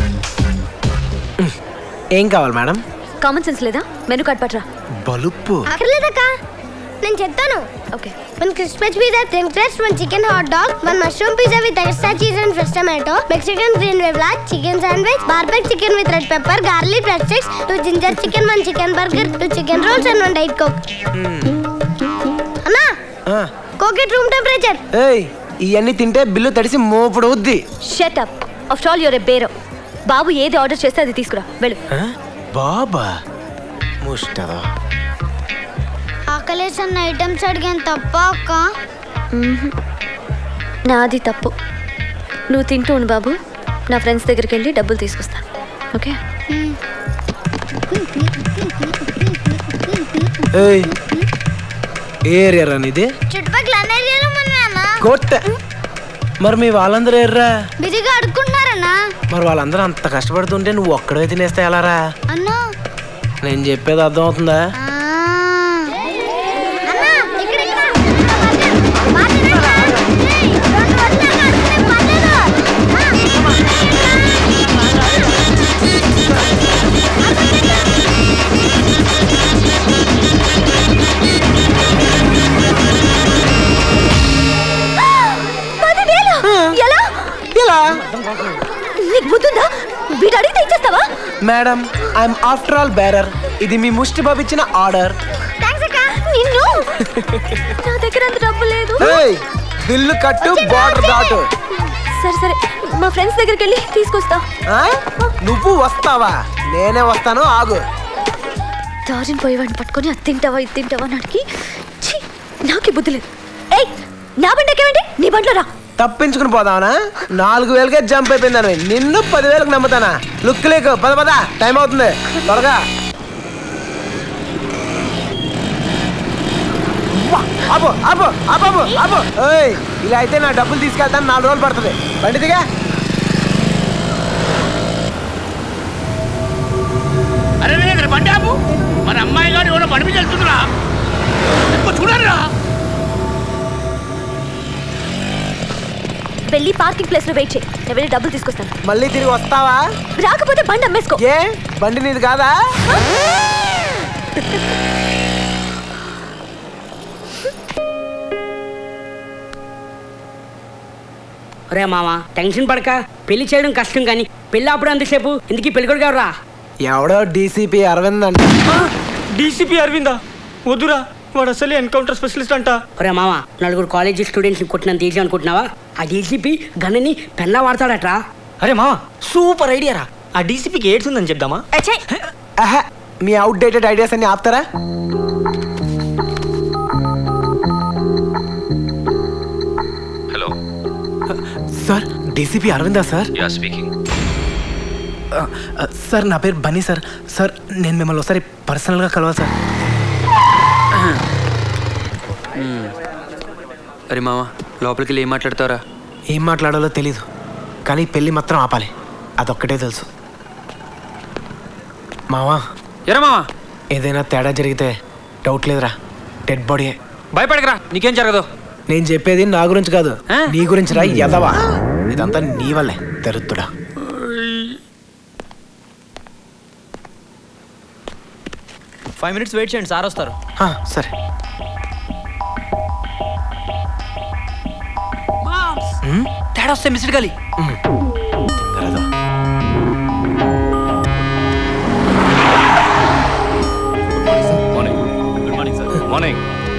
[SPEAKER 6] ఏం కావాలి మేడం
[SPEAKER 5] కామన్ సెన్స్ లేదా మెనూ కార్డ్ పట్రా
[SPEAKER 6] బలుపు
[SPEAKER 17] అక్కర్లేదక్క నేను చెప్తాను
[SPEAKER 5] okay
[SPEAKER 17] one Christmas pizza ten crest one chicken hot dog one mushroom pizza with extra cheese and fresh tomato Mexican green వేవ్లాట్ chicken sandwich barbecue chicken with red pepper garlic bread sticks two ginger chicken one chicken burger two chicken rolls and one diet coke అన్నా కోకెట్ room temperature
[SPEAKER 6] ఏయ్ ఇవన్నీ తింటే bill తడిసి మోపుడు అవుద్ది
[SPEAKER 5] shut up after all your a bearer బాబు ఏది ఆర్డర్ చేస్తే అది తీసుకురా వెళ్ళు
[SPEAKER 6] బాబా ముష్టదా
[SPEAKER 17] ఆకలేసన్న ఐటమ్స్ అడిగాను తప్ప అక్క
[SPEAKER 5] మ్మ్హ్. నాది తప్పు నువ్వు తింటూ ఉండు బాబు నా ఫ్రెండ్స్ దగ్గరికి వెళ్ళి డబ్బులు తీసుకొస్తాను ఓకే
[SPEAKER 6] ఏయ్ ఏ ఏరియా రా నీది
[SPEAKER 17] చుట్టుపక్కల అన్ని ఏరియాలో మనమే అన్న
[SPEAKER 6] కొట్ట మరి మీ వాళ్ళందరూ ఎర్రా
[SPEAKER 17] బిజీగా అడుక్కుంటున్నారన్నా
[SPEAKER 6] మరి వాళ్ళందరూ అంత కష్టపడుతుంటే నువ్వు ఒక్కడే తినేస్తే ఎలారా
[SPEAKER 17] అన్నా
[SPEAKER 6] నేను చెప్పేది అర్థం అవుతుందా
[SPEAKER 5] ఎలా
[SPEAKER 6] ఎలా
[SPEAKER 5] నీకు బుద్ధుందా వీడు అడిగితే ఇచ్చేస్తావా
[SPEAKER 6] madam I'm after all bearer ఇది మీ ముష్టి బాబు ఇచ్చిన ఆర్డర్
[SPEAKER 5] నిన్ను నా దగ్గర అంత డబ్బు లేదు
[SPEAKER 6] ఏయ్ బిల్లు కట్టు బార్డర్ దాటు
[SPEAKER 5] సరే సరే మా ఫ్రెండ్స్ దగ్గరికి వెళ్ళి తీసుకొస్తా
[SPEAKER 6] ఆ? నువ్వు వస్తావా నేనే వస్తాను ఆగు
[SPEAKER 5] దారిని పోయేవాడిని పట్టుకొని అది తింటావా ఇది తింటావా అని అడిగి ఛీ, నాకే బుద్ధి లేదు ఏయ్ నా బండి ఎక్కేవండి నీ బండిలో రా
[SPEAKER 6] తప్పించుకుని పోదావనా నాలుగు వేలకే జంప్ అయిపోయిందని నిన్ను పదివేలకు నమ్ముతానా లుక్ లేకు పద పద టైం అవుతుంది త్వరగా వా, ఆపు ఆపు ఆపు ఆపు ఆపు ఏయ్ ఇలా అయితే నా డబ్బులు తీసుకెళ్తాను నాలుగు రోజులు పడుతుంది బండి దిగా
[SPEAKER 11] అరే రే, ఇక్కడ బండి ఆపు మన అమ్మాయి గారు ఎవరో బండి మీద వెళ్తుందిరా చూడరా
[SPEAKER 5] వెళ్ళి పార్కింగ్ ప్లేస్ లో వెయిట్ చేయి నేను వెళ్ళి డబ్బులు తీసుకొస్తాను
[SPEAKER 6] మళ్ళీ తిరిగి వస్తావా
[SPEAKER 5] రాకపోతే బండి అమ్మేసుకో
[SPEAKER 6] ఏ బండి నీది కాదా
[SPEAKER 18] ఒరే మామ టెన్షన్ పడక పెళ్లి చేయడం కష్టం కానీ పెళ్ళి అప్పుడు అంతసేపు ఎందుకు పెళ్ళికొడు రా
[SPEAKER 6] ఎవడో డీసీపీ అరవింద్ అంట
[SPEAKER 14] డీసీపీ అరవిందా వద్దురా వాడు అసలు ఎన్కౌంటర్ స్పెషలిస్ట్ అంట
[SPEAKER 18] ఒరే మామ నలుగురు కాలేజీ స్టూడెంట్స్ కొట్టినంత ఈజీ అనుకుంటున్నావా ఆ డీసీపీ గన్నని పెన్నా వాడతాడట్రా
[SPEAKER 14] అరే మామ సూపర్ ఐడియా రా ఆ డీసీపీకి ఏడ్స్ ఉందని చెప్దామా
[SPEAKER 6] ఆహా, మీ అవుట్డేటెడ్ ఐడియాస్ అన్ని ఆపుతారా
[SPEAKER 1] హలో
[SPEAKER 6] సార్ డీసీపీ అరవిందా సార్
[SPEAKER 1] యా స్పీకింగ్
[SPEAKER 6] ఆ, ఆ, సార్ నా పేరు బన్నీ సార్ సార్ నేను మిమ్మల్ని ఒకసారి పర్సనల్గా కలవాలి సార్
[SPEAKER 12] అరే మామ లోపలికి వెళ్ళి ఏం మాట్లాడతారా
[SPEAKER 6] ఏం మాట్లాడాలో తెలీదు కానీ పెళ్ళి మాత్రం ఆపాలి అదొక్కటే తెలుసు మావా
[SPEAKER 12] ఎరా మావా
[SPEAKER 6] ఏదైనా తేడా జరిగితే డౌట్ లేదురా డెడ్ బాడీ
[SPEAKER 12] భయపడకరా నీకేం జరగదు
[SPEAKER 6] నేను చెప్పేది నా గురించి కాదు నీ గురించి రా ఎదవా ఇదంతా నీ వల్లే తెరుత్తుడా
[SPEAKER 19] ఫైవ్ మినిట్స్ వెయిట్ చేయండి సార్ వస్తారు
[SPEAKER 6] ఆ, సరే
[SPEAKER 12] తేడా వస్తే మిస్డ్ గాలి
[SPEAKER 1] morning good morning sir morning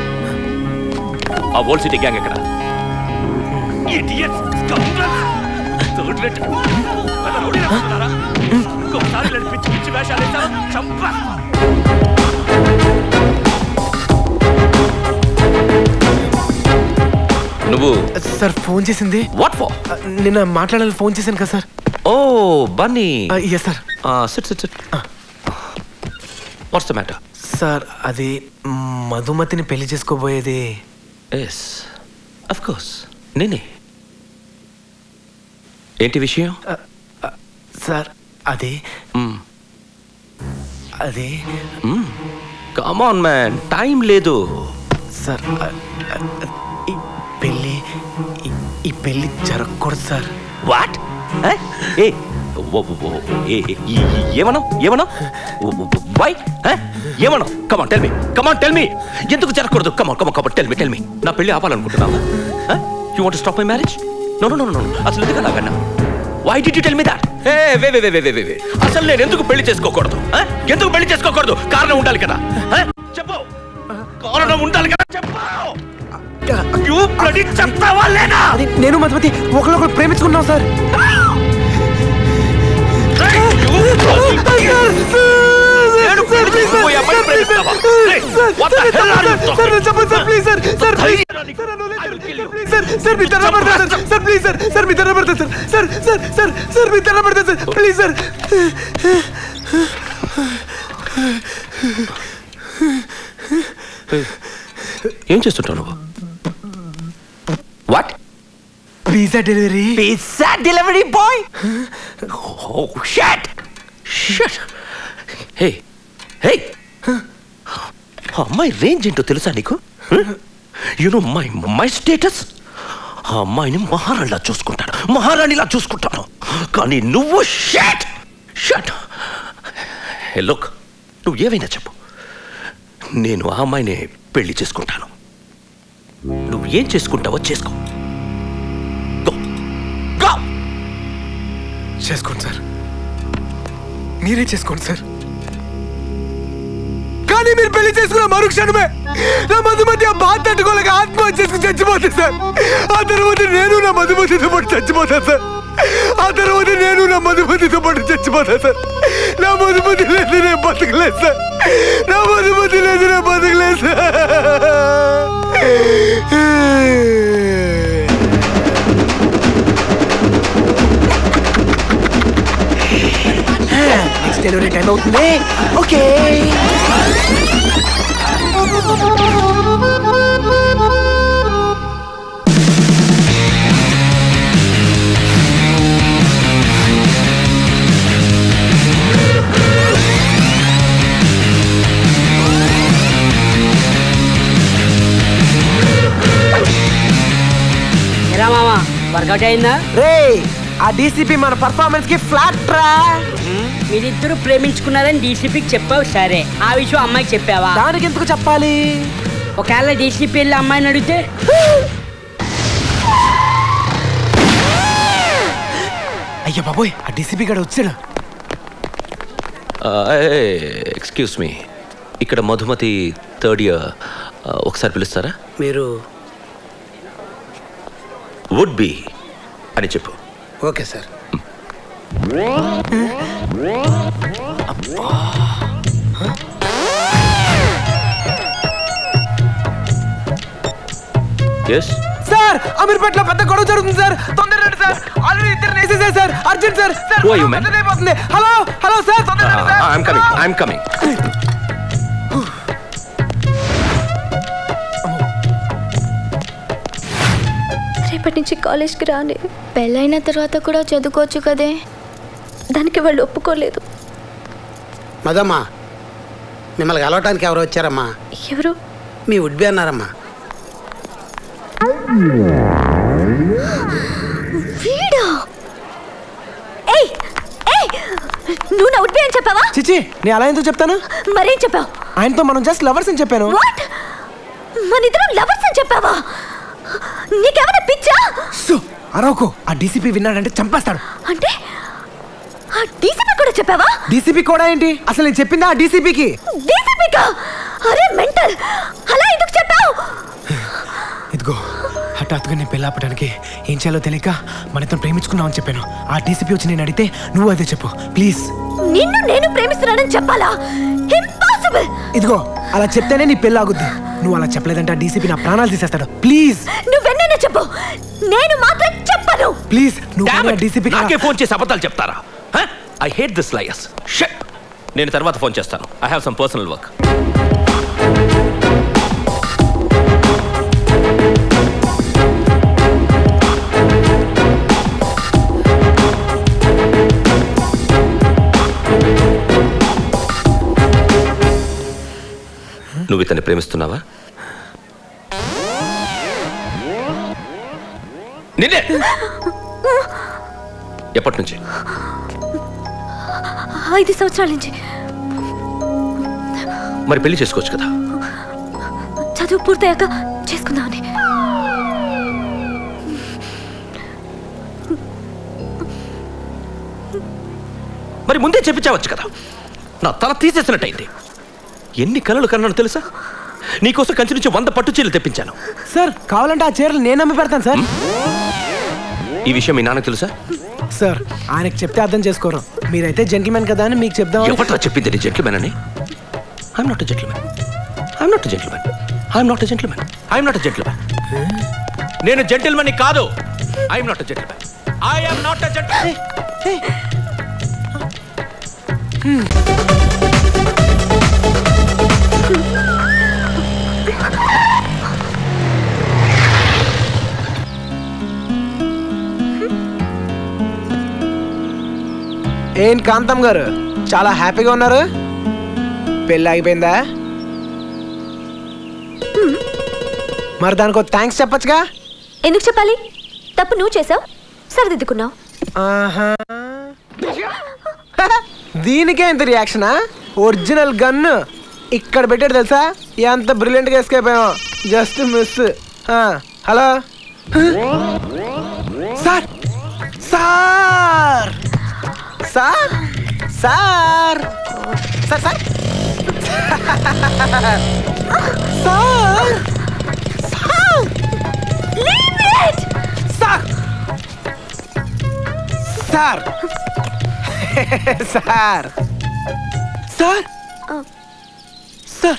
[SPEAKER 1] ఆ ఓల్డ్ సిటీ గ్యాంగ్ ఎక్కడ థర్డ్ రేట్ ఇంకోసారి ఇలాంటి పిచ్చి పిచ్చి వేషాలు వేశావా? చంపా నువ్వు
[SPEAKER 6] సార్ ఫోన్ చేసింది
[SPEAKER 1] వాట్ ఫర్
[SPEAKER 6] నిన్న మాట్లాడాలి ఫోన్ చేశాను కదా సార్
[SPEAKER 1] ఓ Bunny
[SPEAKER 6] yes sir
[SPEAKER 1] sit sit sit what's the matter
[SPEAKER 6] sir అది మధుమతిని పెళ్లి చేసుకోబోయేది
[SPEAKER 1] ఎస్ అఫ్ కోర్స్ నేనే ఏంటి విషయం
[SPEAKER 6] సార్ అది అది
[SPEAKER 1] కమ్ ఆన్ మ్యాన్ టైం లేదు
[SPEAKER 6] సార్ అ- అ- ఈ పెళ్ళి ఈ- ఈ పెళ్ళి జరగకూడదు సార్
[SPEAKER 1] వాట్ ఏ ఏమన్నా ఏమన్నా వై ఏమన్నా come on tell me come on tell me ఎందుకు జరగకూడదు కమాన్ కమాన్ come on tell me tell me నా పెళ్లి ఆపాలనుకుంటున్నావా you want stop my marriage no no no no అసలు ఎందుకు అలాగన్నా why did you tell me that a way way way way way way అసలు నేను ఎందుకు పెళ్లి చేసుకోకూడదు ఆ? ఎందుకు పెళ్లి చేసుకోకూడదు కారణం ఉండాలి కదా ఆ? చెప్పు కారణం ఉండాలి కదా చెప్పు You bloody చెప్తావా లేదా
[SPEAKER 6] అది నేను మధుమతి ఒకరినొకరు ప్రేమించుకున్నాం సార్
[SPEAKER 1] నేను పెళ్లి చేసుకోబోయే అమ్మాయిని ప్రేమిస్తావా? Hey, what the hell are you talking?
[SPEAKER 6] సార్ మీ దండం పెడతాను sir sir please sir sir మీ దండం పెడతాను sir sir sir sir sir మీ దండం పెడతాను సార్ ప్లీజ్ సార్
[SPEAKER 1] ఏం చేస్తుంటావు నువ్వు what
[SPEAKER 6] pizza delivery
[SPEAKER 1] pizza delivery boy ఓ షట్ షట్ హే హే ఆ అమ్మాయి రేంజ్ ఏంటో తెలుసా నీకు you know my my status ఆ అమ్మాయిని మహారాణిలా చూసుకుంటాను మహారాణిలా చూసుకుంటాను కానీ నువ్వు షట్ షట్ హే లుక్ నువ్వు ఏవైనా చెప్పు నేను ఆ అమ్మాయిని పెళ్లి చేసుకుంటాను నువ్వు ఏం చేసుకుంటావో చేసుకో
[SPEAKER 6] చేసుకోండి సార్ మీరే చేసుకోండి సార్ కానీ మీరు పెళ్లి చేసుకున్న మరుక్షణమే నా మధుమతి ఆ బాధ తట్టుకోలేక ఆత్మహత్య చేసుకుని చచ్చిపోతుంది సార్ ఆ తర్వాత నేను నా మధుమతితో పాటు చచ్చిపోతాను సార్ ఆ తర్వాత నేను నా మధుమతితో పాటు చచ్చిపోతాను సార్ నా మధుమతి లేదు నేను బతకలేదు సార్ నా మధుమతి లేదు నేను బతకలేదు నెక్స్ట్ డెలివరీ టైం అవుతుంది ఓకే
[SPEAKER 18] ఎరా మామ వర్కౌట్ అయిందా
[SPEAKER 6] రే ఆ డీసీపీ మన పర్ఫార్మెన్స్ కి ఫ్లాట్ రా
[SPEAKER 18] మీరిద్దరు ప్రేమించుకున్నారని డీసీపీకి చెప్పావు సరే ఆ విషయం అమ్మాయికి చెప్పావా
[SPEAKER 6] దానికి ఎందుకు చెప్పాలి
[SPEAKER 18] ఒకవేళ డీసీపీ వెళ్ళి అమ్మాయిని అడిగితే
[SPEAKER 6] అయ్యా బాబోయ్ ఆ డీసీపీ గడ వచ్చాడు
[SPEAKER 1] ఎక్స్క్యూస్ మీ ఇక్కడ మధుమతి థర్డ్ ఇయర్ ఒకసారి పిలుస్తారా
[SPEAKER 18] మీరు
[SPEAKER 1] వుడ్ బి అని చెప్పు
[SPEAKER 18] ఓకే సార్
[SPEAKER 1] ఎస్
[SPEAKER 6] సార్ అమీర్పేటలో పెద్ద గొడవ జరుగుతుంది సార్ తొందర రండి సార్ ఆల్రెడీ ఇద్దరు వేసేసారు sir urgent sir sir
[SPEAKER 1] Who are you, man?
[SPEAKER 6] పెద్దదైపోతుంది హలో హలో సార్ తొందర రండి sir
[SPEAKER 1] I'm coming I'm coming
[SPEAKER 5] రేపటి నుంచి కాలేజ్కి రాని పెళ్ళైన తర్వాత కూడా చదువుకోవచ్చు కదే దానికి వాళ్ళు ఒప్పుకోలేదు
[SPEAKER 13] మదమ్మా మిమ్మల్ని కలవటానికి ఎవరు వచ్చారమ్మా
[SPEAKER 5] ఎవరు
[SPEAKER 13] మీ ఉడ్బి అన్నారమ్మా
[SPEAKER 4] వీడా ఏయ్ ఏయ్ నువ్వు నా ఉడ్బి అని చెప్పావా
[SPEAKER 6] చిచి నేను అలా ఎందుకు చెప్తాను
[SPEAKER 4] మరేం చెప్పావు
[SPEAKER 6] ఆయనతో మనం జస్ట్ లవర్స్ అని చెప్పాను
[SPEAKER 4] వాట్ మన ఇద్దరం లవర్స్ అని చెప్పావా నీకేమైనా పిచ్చా
[SPEAKER 6] సో అరవకు ఆ డీసీపీ విన్నాడంటే చంపేస్తాడు
[SPEAKER 4] అంటే ఆ డీసీపీ కూడా చెప్పావా
[SPEAKER 6] డీసీపీ కూడా ఏంటి అసలు నేను చెప్పిందా ఆ డీసీపీకి
[SPEAKER 4] డీసీపీకా అరే మెంటల్ అలా ఎందుకు చెప్పావు
[SPEAKER 6] ఇదిగో హఠాత్తుగా నేను పెళ్ళి ఆపడానికి ఏం చేయాలో తెలియక మన ఇద్దరం ప్రేమించుకున్నామని చెప్పాను ఆ డీసీపీ వచ్చి నేను అడిగితే నువ్వు అదే చెప్పు ప్లీజ్
[SPEAKER 4] నిన్ను నేను ప్రేమిస్తున్నానని చెప్పాలా ఇంపాసిబుల్
[SPEAKER 6] ఇదిగో అలా చెప్తేనే నీ పెళ్ళి ఆగుద్ది నువ్వు అలా చెప్పలేదంటే ఆ డీసీపీ నా ప్రాణాలు తీసేస్తాడు ప్లీజ్
[SPEAKER 4] నువ్వెన్నైనా చెప్పు నేను మాత్రం చెప్పను
[SPEAKER 6] ప్లీజ్ నువ్వు కానీ ఆ డీసీపీ
[SPEAKER 1] నాకే ఫోన్ చేసి అబద్ధాలు చెప్తారా I hate this liars shut నేను తర్వాత ఫోన్ చేస్తాను I have some personal work నువ్వు ఇతన్ని ప్రేమిస్తున్నావా నిన్నే ఎప్పటి నుంచి
[SPEAKER 4] ఐదు సంవత్సరాల నుంచి
[SPEAKER 1] మరి పెళ్లి చేసుకోవచ్చు కదా
[SPEAKER 4] చదువు పూర్తయ్యాక చేసుకుందామని
[SPEAKER 1] మరి ముందే చెప్పించవచ్చు కదా నా తల తీసేసినట్టయింది ఎన్ని కలలు కన్నాను తెలుసా నీకోసం కంచి నుంచి వంద పట్టు చీరలు తెప్పించాను
[SPEAKER 6] సార్ కావాలంటే ఆ చీరలు నేను అమ్మి పెడతాను సార్
[SPEAKER 1] ఈ విషయం మీ నాన్నకు తెలుసా
[SPEAKER 6] సార్ ఆయనకి చెప్తే అర్థం చేసుకోరు మీరైతే జెంటిల్మెన్ కదా అని మీకు చెప్దాం
[SPEAKER 1] ఎవట్రా చెప్పింది నీ జెంట్లమెన్ అని I'm not gentlemen I'm not gentlemen I'm not gentlemen I'm not gentlemen నేను జెంటిల్మన్ కాదు I'm not gentlemen I'm not gentlemen
[SPEAKER 6] ఏం కాంతం గారు చాలా హ్యాపీగా ఉన్నారు పెళ్ళి ఆగిపోయిందా మరి దానికి థ్యాంక్స్ చెప్పొచ్చుగా
[SPEAKER 4] ఎందుకు చెప్పాలి తప్పు నువ్వు చేసావు సరిదిద్దుకున్నావు
[SPEAKER 6] ఆహా దీనికే ఇంత రియాక్షనా ఒరిజినల్ గన్ ఇక్కడ పెట్టాడు తెలుసా ఎంత బ్రిలియంట్గా ఎస్కేప్ అయ్యాం just miss hello sir sir sir sir sir sir sir sir sir sir sir sir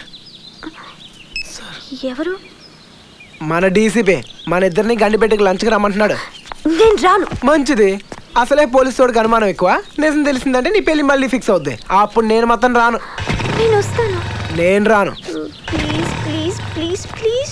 [SPEAKER 4] ఎవరు
[SPEAKER 6] మన డీసీపీ మన ఇద్దరిని గండిపెట్టుకు లంచ్కి రమ్మంటున్నాడు
[SPEAKER 4] నేను రాను
[SPEAKER 6] మంచిది అసలే పోలీసు వాడికి అనుమానం ఎక్కువ నిజం తెలిసిందంటే నీ పెళ్లి మళ్ళీ ఫిక్స్ అవుద్ది అప్పుడు నేను మొత్తం రాను
[SPEAKER 4] నేను వస్తాను
[SPEAKER 6] నేను రాను
[SPEAKER 4] please please please please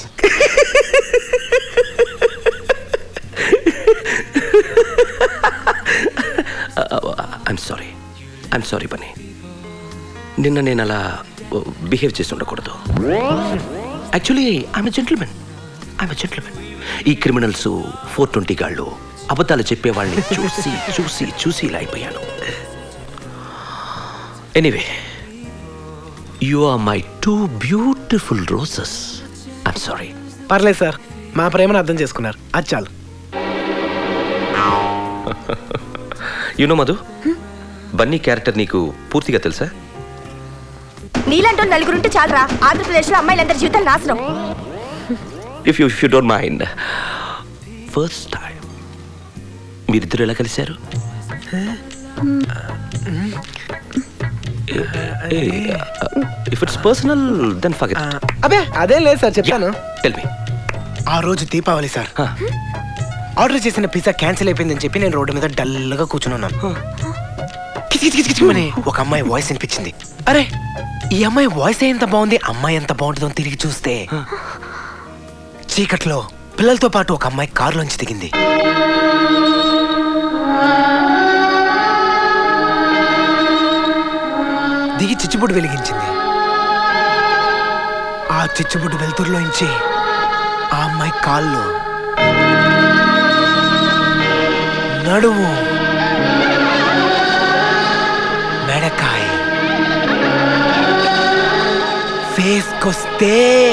[SPEAKER 1] I'm sorry I'm sorry Bunny నిన్న నేను అలా బిహేవ్ చేసి ఉండకూడదు actually I'm gentlemen I'm gentlemen ఈ క్రిమినల్స్ ఫోర్ ట్వంటీ గాళ్ళు అబద్ధాలు చెప్పే వాళ్ళని చూసి చూసి చూసి ఇలా అయిపోయాను anyway you are my two beautiful roses I'm sorry
[SPEAKER 6] పర్లేదు సార్ మా ప్రేమను అర్థం చేసుకున్నారు అది చాలు
[SPEAKER 1] యునో మధు బన్నీ క్యారెక్టర్ నీకు పూర్తిగా తెలుసా
[SPEAKER 4] నీలాంటి నలుగురుంటే చాలరా ఆంధ్రప్రదేశ్లో అమ్మాయిలందరి జీవితాలు నాశనం
[SPEAKER 1] if you if you don't mind first time మీరిద్దరు ఎలా కలిశారు if it's personal then forget
[SPEAKER 6] అబే అదేం లేదు సార్ చెప్తాను
[SPEAKER 1] టెల్ మీ
[SPEAKER 6] ఆ రోజు దీపావళి సార్ ఆర్డర్ చేసిన పిజ్జా క్యాన్సిల్ అయిపోయిందని చెప్పి నేను రోడ్డు మీద డల్గా కూర్చున్నాను కిచకిచకిచకిచమని ఒక అమ్మాయి వాయిస్ వినిపించింది అరే ఈ అమ్మాయి వాయిస్ ఎంత బాగుంది అమ్మాయి ఎంత బాగుంటుందో అని తిరిగి చూస్తే చీకట్లో పిల్లలతో పాటు ఒక అమ్మాయి కారులోంచి దిగింది దిగి చిచ్చుబుడ్డు వెలిగించింది ఆ చిచ్చుబుడ్డు వెలుతురులోంచి ఆ అమ్మాయి కాళ్ళు నడుము మెడకాయ ఫేస్ కొస్తే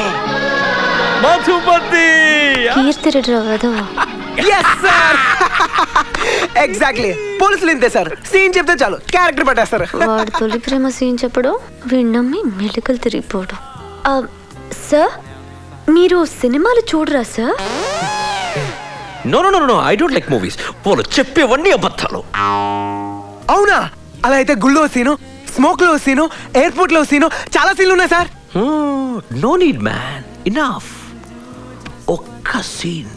[SPEAKER 6] మధుపతి
[SPEAKER 5] కీర్తి
[SPEAKER 6] ఎగ్జాక్ట్లీ పోలీసులు ఇంతే సార్ సీన్ చెప్తే చాలు క్యారెక్టర్ పెట్టేస్తారు
[SPEAKER 5] వాడు తొలి ప్రేమ సీన్ చెప్పడం విన్నమ్మి మెలికలు తిరిగిపోవడం ఆ, సార్ మీరు సినిమాలు చూడరా sir
[SPEAKER 1] no no no no I don't like movies వాళ్ళు చెప్పేవన్నీ అబద్ధాలు
[SPEAKER 6] అవునా అలా అయితే గుళ్ళో సీను స్మోక్ లో సీను ఎయిర్పోర్ట్ లో సీను చాలా సీన్లు ఉన్నాయి sir
[SPEAKER 1] no need man enough ఒక్క సీన్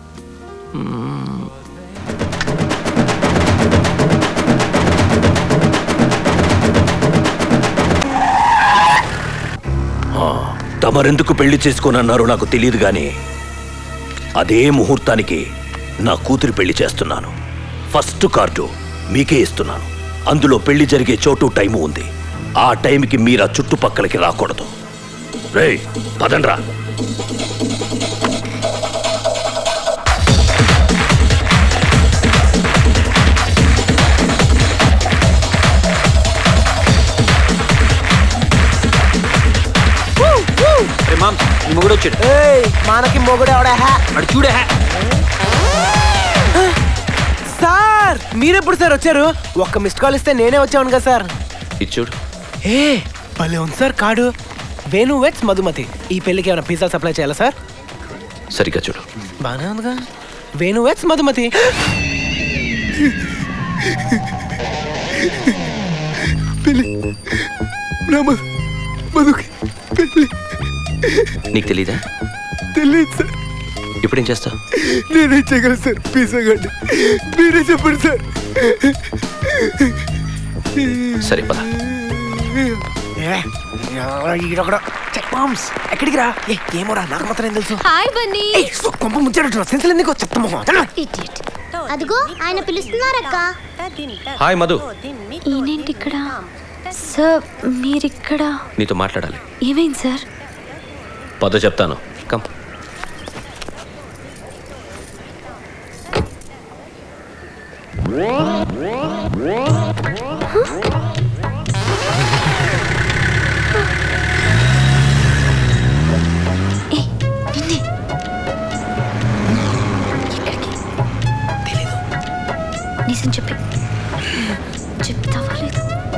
[SPEAKER 1] తమరెందుకు పెళ్లి చేసుకోనన్నారో నాకు తెలియదు గాని అదే ముహూర్తానికి నా కూతురి పెళ్లి చేస్తున్నాను ఫస్ట్ కార్డు మీకే ఇస్తున్నాను అందులో పెళ్లి జరిగే చోటు టైము ఉంది ఆ టైంకి మీరు ఆ చుట్టుపక్కలకి రాకూడదు రే పదండ్రా
[SPEAKER 12] రే మామ్ నీ మొగుడు వచ్చాడు
[SPEAKER 6] ఏయ్ మనకి మొగుడు ఎవడా
[SPEAKER 12] అడు చూడే
[SPEAKER 6] సార్ మీరెప్పుడు సార్ వచ్చారు ఒక్క మిస్డ్ కాల్ ఇస్తే నేనే వచ్చాను కదా సార్
[SPEAKER 1] ఇచ్చుడు
[SPEAKER 6] ఏ భలే ఉంది సార్ కార్డు వేణు వెట్స్ మధుమతి ఈ పెళ్లికి ఏమైనా పిజ్జా సప్లై చేయాలా సార్
[SPEAKER 1] సరిగ్గా చూడు
[SPEAKER 6] బాగానే ఉందిగా వేణు వెట్స్ మధుమతి పెళ్లి నా మధు- మధుకి పెళ్లి
[SPEAKER 1] నీకు తెలీదా
[SPEAKER 6] తెలియదు సార్
[SPEAKER 1] ఇప్పుడేం చేస్తావు
[SPEAKER 6] నేనే చేయగలను సార్ పిజ్జా గడ్డి మీరే చెప్పండి సార్
[SPEAKER 1] సరే పద
[SPEAKER 6] ఈడొకడు చెక్ బాంబ్స్ ఎక్కడికి రా ఏ ఏమోరా నాకు మాత్రం ఏం తెలుసు
[SPEAKER 5] హాయ్ బన్నీ
[SPEAKER 6] ఏయ్, సో కొంప ముంచాడు సెన్సల్ ఎందుకో చెప్తాము
[SPEAKER 17] అదిగో ఆయన పిలుస్తున్నారక్క
[SPEAKER 1] హాయ్ మధు
[SPEAKER 5] ఈయనేంటి ఇక్కడ సార్ మీరిక్కడ
[SPEAKER 1] నీతో మాట్లాడాలి
[SPEAKER 5] ఏమైంది సార్
[SPEAKER 1] పద చెప్తాను కమ్
[SPEAKER 5] నిజం చెప్పి చెప్తావా లేదా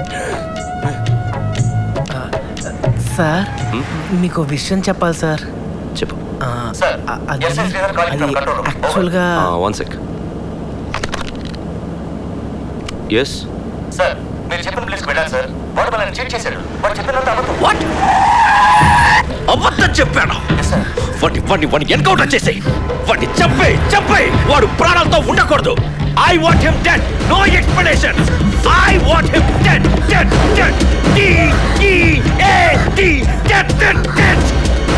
[SPEAKER 6] సార్ మీకు ఓ విషయం చెప్పాలి సార్
[SPEAKER 1] చెప్పు
[SPEAKER 6] ఆ, ఆ, అది అది యాక్చువల్గా
[SPEAKER 1] వన్ సెక్ ఎస్
[SPEAKER 20] సార్ మీరు చెప్పిన ప్లేస్కి వెళ్ళాను సార్ వాడు మనల్ని చీట్ చేశాడు వాడు చెప్పినంత అబద్ధం
[SPEAKER 1] వాట్ అబద్ధం చెప్పాను వాడిని వాడిని వాడిని ఎన్కౌంటర్ చేసేయి వాడిని చంపే చంపే వాడు ప్రాణాలతో ఉండకూడదు I want him dead no explanation I want him dead dead dead D D A D dead dead dead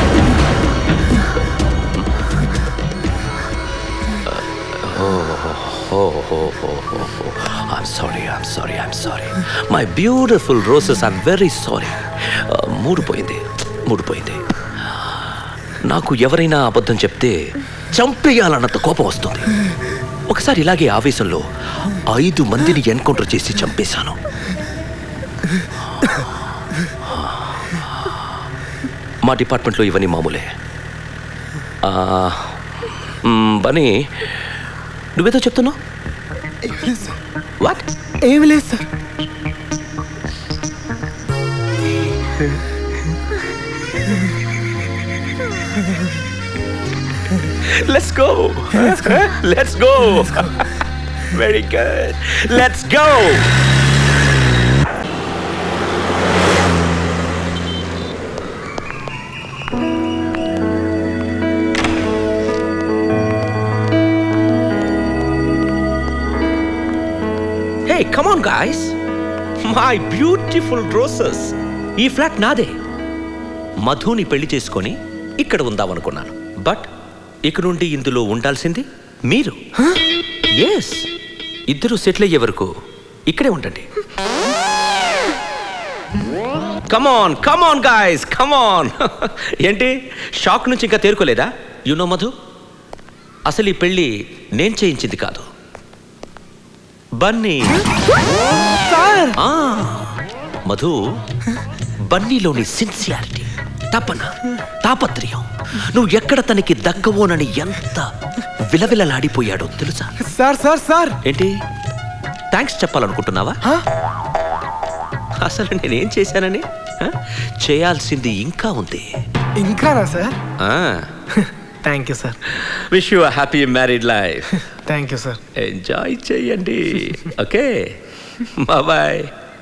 [SPEAKER 1] Oh, oh, oh, oh, oh. I'm sorry, I'm sorry, I'm sorry. My beautiful roses, I'm very sorry. Uh, మూడు పోయింది మూడు పోయింది నాకు ఎవరైనా అబద్ధం చెప్తే చంపేయాలన్నంత కోపం వస్తుంది ఒకసారి ఇలాగే ఆవేశంలో ఐదు మందిని ఎన్కౌంటర్ చేసి చంపేశాను మా డిపార్ట్మెంట్లో ఇవన్నీ మామూలే ఆ, మ్, బనీ నువ్వేదో చెప్తున్నావు వాట్
[SPEAKER 6] ఏమి లేదు sir
[SPEAKER 1] Let's go. Let's go. Let's go. Very good. Let's go. Hey, come on, guys. My beautiful roses. ఈ ఫ్లాట్ నాదే మధుని పెళ్లి చేసుకొని ఇక్కడ ఉందామనుకున్నాను బట్ ఇక నుండి ఇందులో ఉండాల్సింది మీరు ఎస్ ఇద్దరు సెటిల్ అయ్యే వరకు ఇక్కడే ఉండండి కమాన్ కమాన్ గాయస్ కమాన్ ఏంటి షాక్ నుంచి ఇంకా తేరుకోలేదా యునో మధు అసలు ఈ పెళ్ళి నేను చేయించింది కాదు బన్నీ ఆ, మధు బన్నీలోని సిన్సియారిటీ తపన తాపత్రయం నువ్వు ఎక్కడ తనకి దక్కవోనని ఎంత విలవిలలాడిపోయాడో తెలుసా
[SPEAKER 6] సార్ సార్ సార్
[SPEAKER 1] ఏంటి థ్యాంక్స్ చెప్పాలనుకుంటున్నావా అసలు నేనేం చేశానని ఆ? చేయాల్సింది ఇంకా ఉంది
[SPEAKER 6] ఇంకానా సార్
[SPEAKER 1] ఆ
[SPEAKER 6] thank you sir
[SPEAKER 1] wish you happy married life
[SPEAKER 6] thank you sir
[SPEAKER 1] enjoy చెయ్యండి ఓకే బాయ్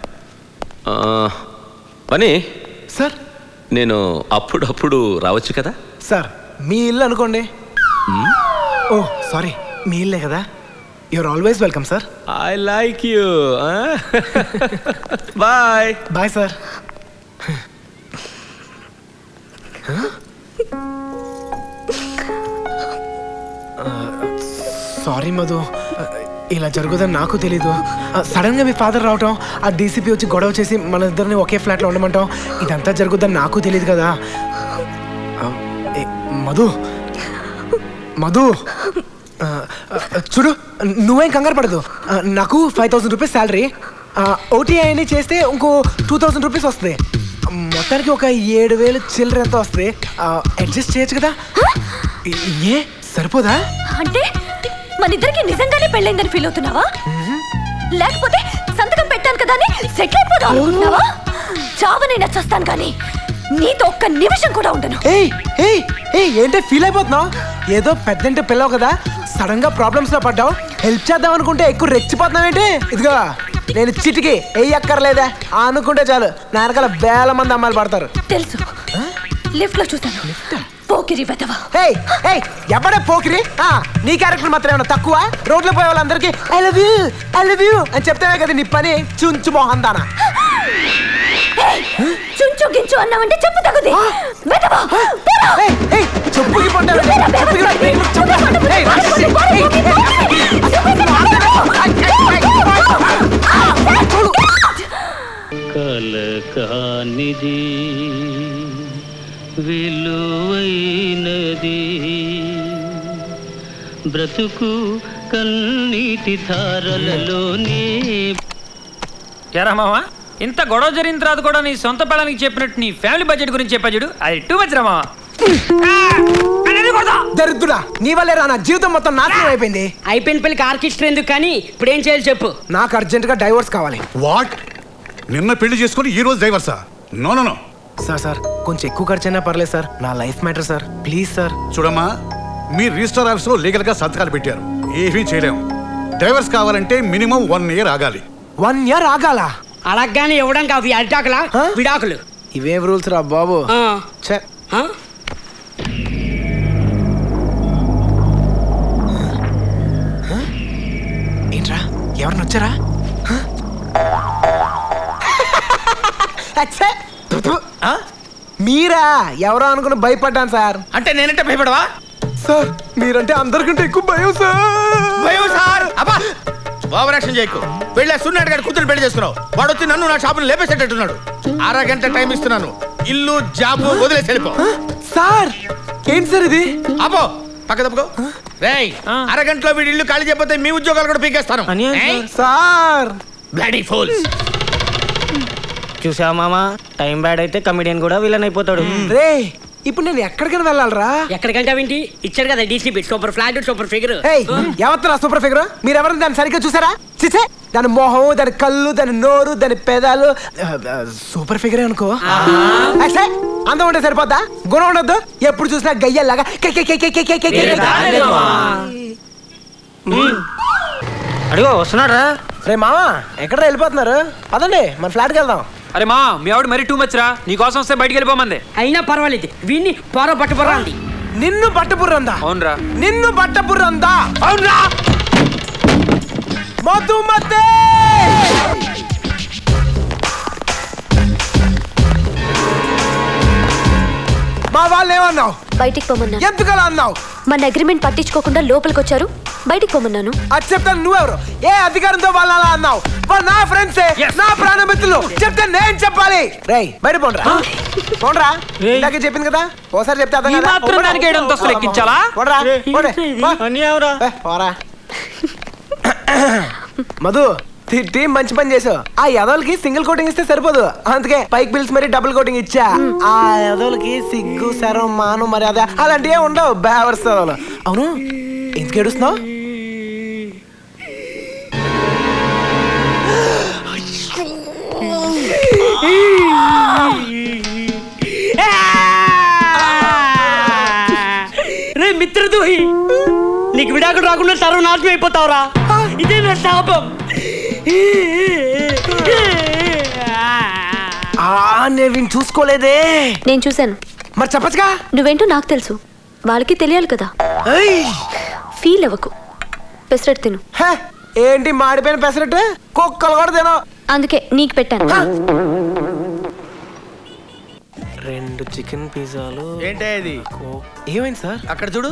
[SPEAKER 1] పని
[SPEAKER 6] సార్
[SPEAKER 1] నేను అప్పుడప్పుడు రావచ్చు కదా
[SPEAKER 6] సార్ మీ ఇల్లు అనుకోండి ఓ సారీ మీ ఇల్లే కదా you're always welcome sir
[SPEAKER 1] I like you bye
[SPEAKER 6] bye sir sorry Madhu ఇలా జరుగుదని నాకు తెలీదు సడన్ గా మీ ఫాదర్ రావటం ఆ డీసీపీ వచ్చి గొడవ చేసి మన ఇద్దరిని ఒకే ఫ్లాట్ లో ఉండమంటాం ఇదంతా జరుగుద్దని నాకు తెలియదు కదా ఆ, ఏ, మధు మధు ఆ, ఆ, చూడు నువ్వేం కంగారు పడదు ఆ, నాకు ఫైవ్ థౌసండ్ రూపీస్ శాలరీ ఓటీఐని చేస్తే ఇంకో టూ థౌసండ్ రూపీస్ వస్తుంది మొత్తానికి ఒక ఏడు వేలు చిల్లర ఎంత వస్తుంది అడ్జస్ట్ చేయొచ్చు కదా ఏ సరిపోదా
[SPEAKER 4] అంటే మన ఇద్దరికి నిజంగానే పెళ్ళైందని ఫీల్ అవుతున్నావా లేకపోతే సంతకం పెట్టాను కదా అని సెటిల్ అయిపోదాం అనుకుంటున్నావా చావనైనా చస్తాను కానీ నీతో ఒక్క నిమిషం కూడా ఉండను
[SPEAKER 6] ఏయ్ ఏయ్ ఏయ్ ఏంటి ఫీల్ అయిపోతున్నావు ఏదో పెద్దంటే పిల్లవు కదా సడన్ గా ప్రాబ్లమ్స్ లో పడ్డావు హెల్ప్ చేద్దాం అనుకుంటే ఎక్కువ రెచ్చిపోతున్నావు ఏంటి ఇదిగో నేను చిటికి ఏ అక్కర్లేదా ఆ అనుకుంటే చాలు నా వెనకాల వేల మంది అమ్మాయిలు పడతారు
[SPEAKER 4] తెలుసు లిఫ్ట్ లో చూసాను పోకిరి వెదవా
[SPEAKER 6] ఏయ్ ఏయ్ ఎవడే పోకిరి ఆ, నీ క్యారెక్టర్ మాత్రం ఏమన్నా తక్కువ రోడ్లో పోయే వాళ్ళందరికీ I love you I love you అని చెప్తావే కదా నీ పని చుంచు మోహన్ దానా
[SPEAKER 4] చుంచు గించు అన్నావంటే చెప్పు తగుది వెదవా
[SPEAKER 6] చెప్పుకి పడ్డావు చెప్పుకి పడ్డావు. ఏయ్, ఏయ్, ఏయ్,
[SPEAKER 21] కలకానిది విలువైనది బ్రతుకు కన్నీటి ధారలలోనే
[SPEAKER 19] ఎరా మావా ఇంత గొడవ జరిగిన తర్వాత కూడా నీ సొంత పెళ్ళానికి చెప్పినట్టు నీ ఫ్యామిలీ బడ్జెట్ గురించి చెప్పా చూడు అది టూ మచ్ రా మావా
[SPEAKER 6] దరిద్రుడా నీ వల్లే రా నా జీవితం మొత్తం నాశనం అయిపోయింది
[SPEAKER 18] అయిపోయిన పెళ్ళికి ఆర్కెస్ట్రా ఎందుకు కానీ ఇప్పుడు ఏం చేయాలి చెప్పు
[SPEAKER 6] నాకు అర్జెంట్ గా డైవర్స్ కావాలి
[SPEAKER 13] వాట్ నిన్న పెళ్లి చేసుకుని ఈ రోజు డ్రైవర్సా no no no
[SPEAKER 6] sir sir కొంచెం ఎక్కువ ఖర్చు అయినా పర్లేదు సార్ నా life matter sir please sir
[SPEAKER 13] చూడమ్మా మీ రిజిస్టర్ ఆఫీస్ లో లీగల్ గా సంతకాలు పెట్టారు ఏమీ చేయలేము డ్రైవర్స్ కావాలంటే మినిమం వన్ ఇయర్ ఆగాలి
[SPEAKER 6] వన్ ఇయర్ ఆగాల
[SPEAKER 18] అలాగానే ఇవ్వడానికి అవి అరిటాకులా విడాకులు
[SPEAKER 6] ఇవేం రూల్స్ రా బాబు ఛే. ఏంట్రా ఎవరిని వచ్చారా అచ్చే. మీరా ఎవరో అనుకుని భయపడ్డాను సార్
[SPEAKER 11] అంటే నేనంటే భయపడవా
[SPEAKER 6] సార్ మీరంటే అందరికంటే ఎక్కువ భయం సార్
[SPEAKER 11] భయం సార్ అబ్బా ఓవరాక్షన్ చేయకు వెళ్ళే సున్నాడు గారి కూతురు పెళ్లి చేసుకున్నావు వాడు వచ్చి నన్ను నా షాపును లేపేసేటట్టున్నాడు అరగంట టైం ఇస్తున్నాను ఇల్లు జాబు వదిలేసి వెళ్ళిపో
[SPEAKER 6] సార్ ఏంటి సార్ ఇది
[SPEAKER 11] అపో పక్క తప్పుకో రేయ్ అరగంటలో వీడి ఇల్లు ఖాళీ చేయకపోతే మీ ఉద్యోగాలు కూడా పీకేస్తాను
[SPEAKER 6] సార్
[SPEAKER 11] బ్లడీ ఫూల్స్
[SPEAKER 14] చూసావా మామా టైం బ్యాడ్ అయితే కమిడియన్ కూడా విలన్ అయిపోతాడు
[SPEAKER 6] రే ఇప్పుడు నేను ఎక్కడికైనా వెళ్ళాలరా
[SPEAKER 18] ఎక్కడికంటే ఏంటి ఇచ్చాడు కదా DCP super flat super figure
[SPEAKER 6] ఏయ్ ఎవరు సూపర్ ఫిగర్ మీరు ఎవరైనా దాన్ని సరిగ్గా చూసారా చిసే దాని మొహం దాని కళ్ళు దాని నోరు దాని పెదాలు ఆ, ఆ, సూపర్ ఫిగర్ అనుకో అసే, అందం ఉంటే సరిపోద్దా గుణం ఉండొద్దు ఎప్పుడు చూసినా గయ్యల్లాగా కే కే కే కే కే కే కే కే కే.
[SPEAKER 14] అడిగో వస్తున్నాడా
[SPEAKER 6] రే మామా ఎక్కడ వెళ్ళిపోతున్నారు పదండి మన ఫ్లాట్కి వెళ్దాం
[SPEAKER 12] అరే మా మీ ఆవిడ మరీ టూ మచ్ రా నీకోసం వస్తే బయటికి వెళ్ళిపోమంది
[SPEAKER 18] అయినా పర్వాలేదు వీడిని పోర పట్టుపోరా అంది
[SPEAKER 6] నిన్ను బట్టపుర్రందా
[SPEAKER 12] అవునరా
[SPEAKER 6] నిన్ను బట్టపుర్రందా
[SPEAKER 12] అవునరా
[SPEAKER 6] మధుమతే మా వాళ్ళు ఏమన్నావు
[SPEAKER 4] బయటికి పోమన్నా
[SPEAKER 6] ఎందుకలా అన్నావు
[SPEAKER 4] మన అగ్రిమెంట్ పట్టించుకోకుండా లోపలికి వచ్చారు బయటికి పోమన్నాను
[SPEAKER 6] అది చెప్తాను నువ్వెవరు ఏ అధికారంతో వాళ్ళు అలా అన్నావు వాళ్ళు నా ఫ్రెండ్సే నా ప్రాణమిత్రులు చెప్తే నేను చెప్పాలి రేయ్ బయట పోండ్రా పోండ్రా ఇందాకే చెప్పింది కదా ఓసారి చెప్తే అర్థం
[SPEAKER 19] ఈ
[SPEAKER 6] కదా?
[SPEAKER 19] మాత్రం
[SPEAKER 6] పోండ్రా.
[SPEAKER 19] దానికి ఏడు అంతస్తులు ఎక్కించాలా?
[SPEAKER 6] పోండ్రా, పోండి. పో. ఏ, పోరా మధు టీ- టీం మంచి పని చేసావు ఆ యదవులకి సింగిల్ కోటింగ్ ఇస్తే సరిపోదు అందుకే పైకి బిల్స్ మరి డబుల్ కోటింగ్ ఇచ్చా ఆ యదవులకి సిగ్గు శరం మాను మర్యాద అలాంటివి ఉండవు బేవర్స్ యదవులు. అవును ఎందుకు ఏడుస్తున్నావు
[SPEAKER 18] రే మిత్రద్రోహి నీకు విడాకులు రాకుండా సర్వనాశనం అయిపోతావురా ఇదే నా శాపం
[SPEAKER 6] ఆ నేను వీణ్ణి చూసుకోలేదే
[SPEAKER 4] నేను చూశాను
[SPEAKER 6] మరి చెప్పచ్చుగా
[SPEAKER 4] నువ్వేంటో నాకు తెలుసు వాళ్ళకి తెలియాలి కదా ఫీల్ అవ్వకు పెసరట్టు తిను
[SPEAKER 6] హే, ఏంటి మాడిపోయిన పెసరట్టు కుక్కలు కూడా తినవు
[SPEAKER 4] అందుకే నీకు పెట్టాను
[SPEAKER 6] రెండు చికెన్ పిజ్జాలు
[SPEAKER 11] ఏంటే ఇది
[SPEAKER 6] ఏమైంది సార్
[SPEAKER 11] అక్కడ చూడు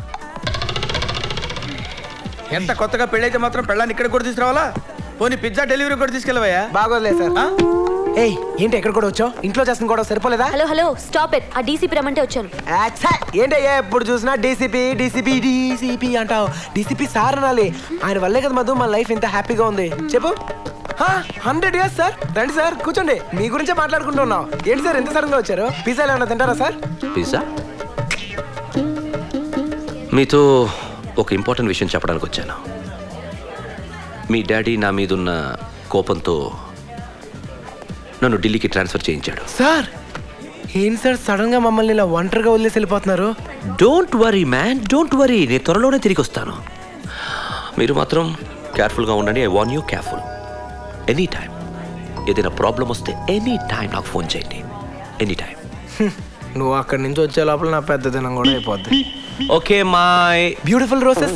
[SPEAKER 11] ఎంత కొత్తగా పెళ్ళైతే మాత్రం పెళ్ళాన్ని ఇక్కడ కూడా తీసుకురావాలా పోనీ పిజ్జా డెలివరీ కూడా తీసుకెళ్ళవయ్యా
[SPEAKER 6] బాగోదులే సార్ ఏయ్ ఏంటి ఎక్కడ కూడా వచ్చావు ఇంట్లో చేసిన కూడా సరిపోలేదా
[SPEAKER 4] హలో హలో స్టాప్ ఇట్ ఆ డీసీపీ రమ్మంటే వచ్చాను
[SPEAKER 6] అచ్చా, ఏంటయ్యా ఎప్పుడు చూసినా డీసీపీ డీసీపీ డీసీపీ అంటావు డీసీపీ సార్ అనాలి ఆయన వల్లే కదా మధు మన లైఫ్ ఎంత హ్యాపీగా ఉంది చెప్పు హండ్రెడ్ ఇయర్స్ సార్ రండి సార్ కూర్చోండి మీ గురించే మాట్లాడుకుంటున్నాం ఏంటి సార్ ఎంత సడన్ గా వచ్చారు పిజ్జాలు ఏమైనా తింటారా సార్
[SPEAKER 1] పిజ్జా మీతో ఒక ఇంపార్టెంట్ విషయం చెప్పడానికి వచ్చాను మీ డాడీ నా మీదున్న కోపంతో నన్ను ఢిల్లీకి ట్రాన్స్ఫర్ చేయించాడు
[SPEAKER 6] సార్ ఏంటి సార్ సడన్ గా మమ్మల్ని ఇలా ఒంటరిగా వదిలేసి వెళ్ళిపోతున్నారు
[SPEAKER 1] don't worry man don't worry నేను త్వరలోనే తిరిగి వస్తాను మీరు మాత్రం కేర్ఫుల్గా ఉండండి I want you careful any time ఏదైనా ప్రాబ్లం వస్తే ఎనీ టైం నాకు ఫోన్ చేయండి ఎనీ టైం
[SPEAKER 6] నువ్వు అక్కడి నుంచి వచ్చే లోపల నా పెద్ద దినం కూడా అయిపోద్ది
[SPEAKER 1] okay my
[SPEAKER 6] beautiful roses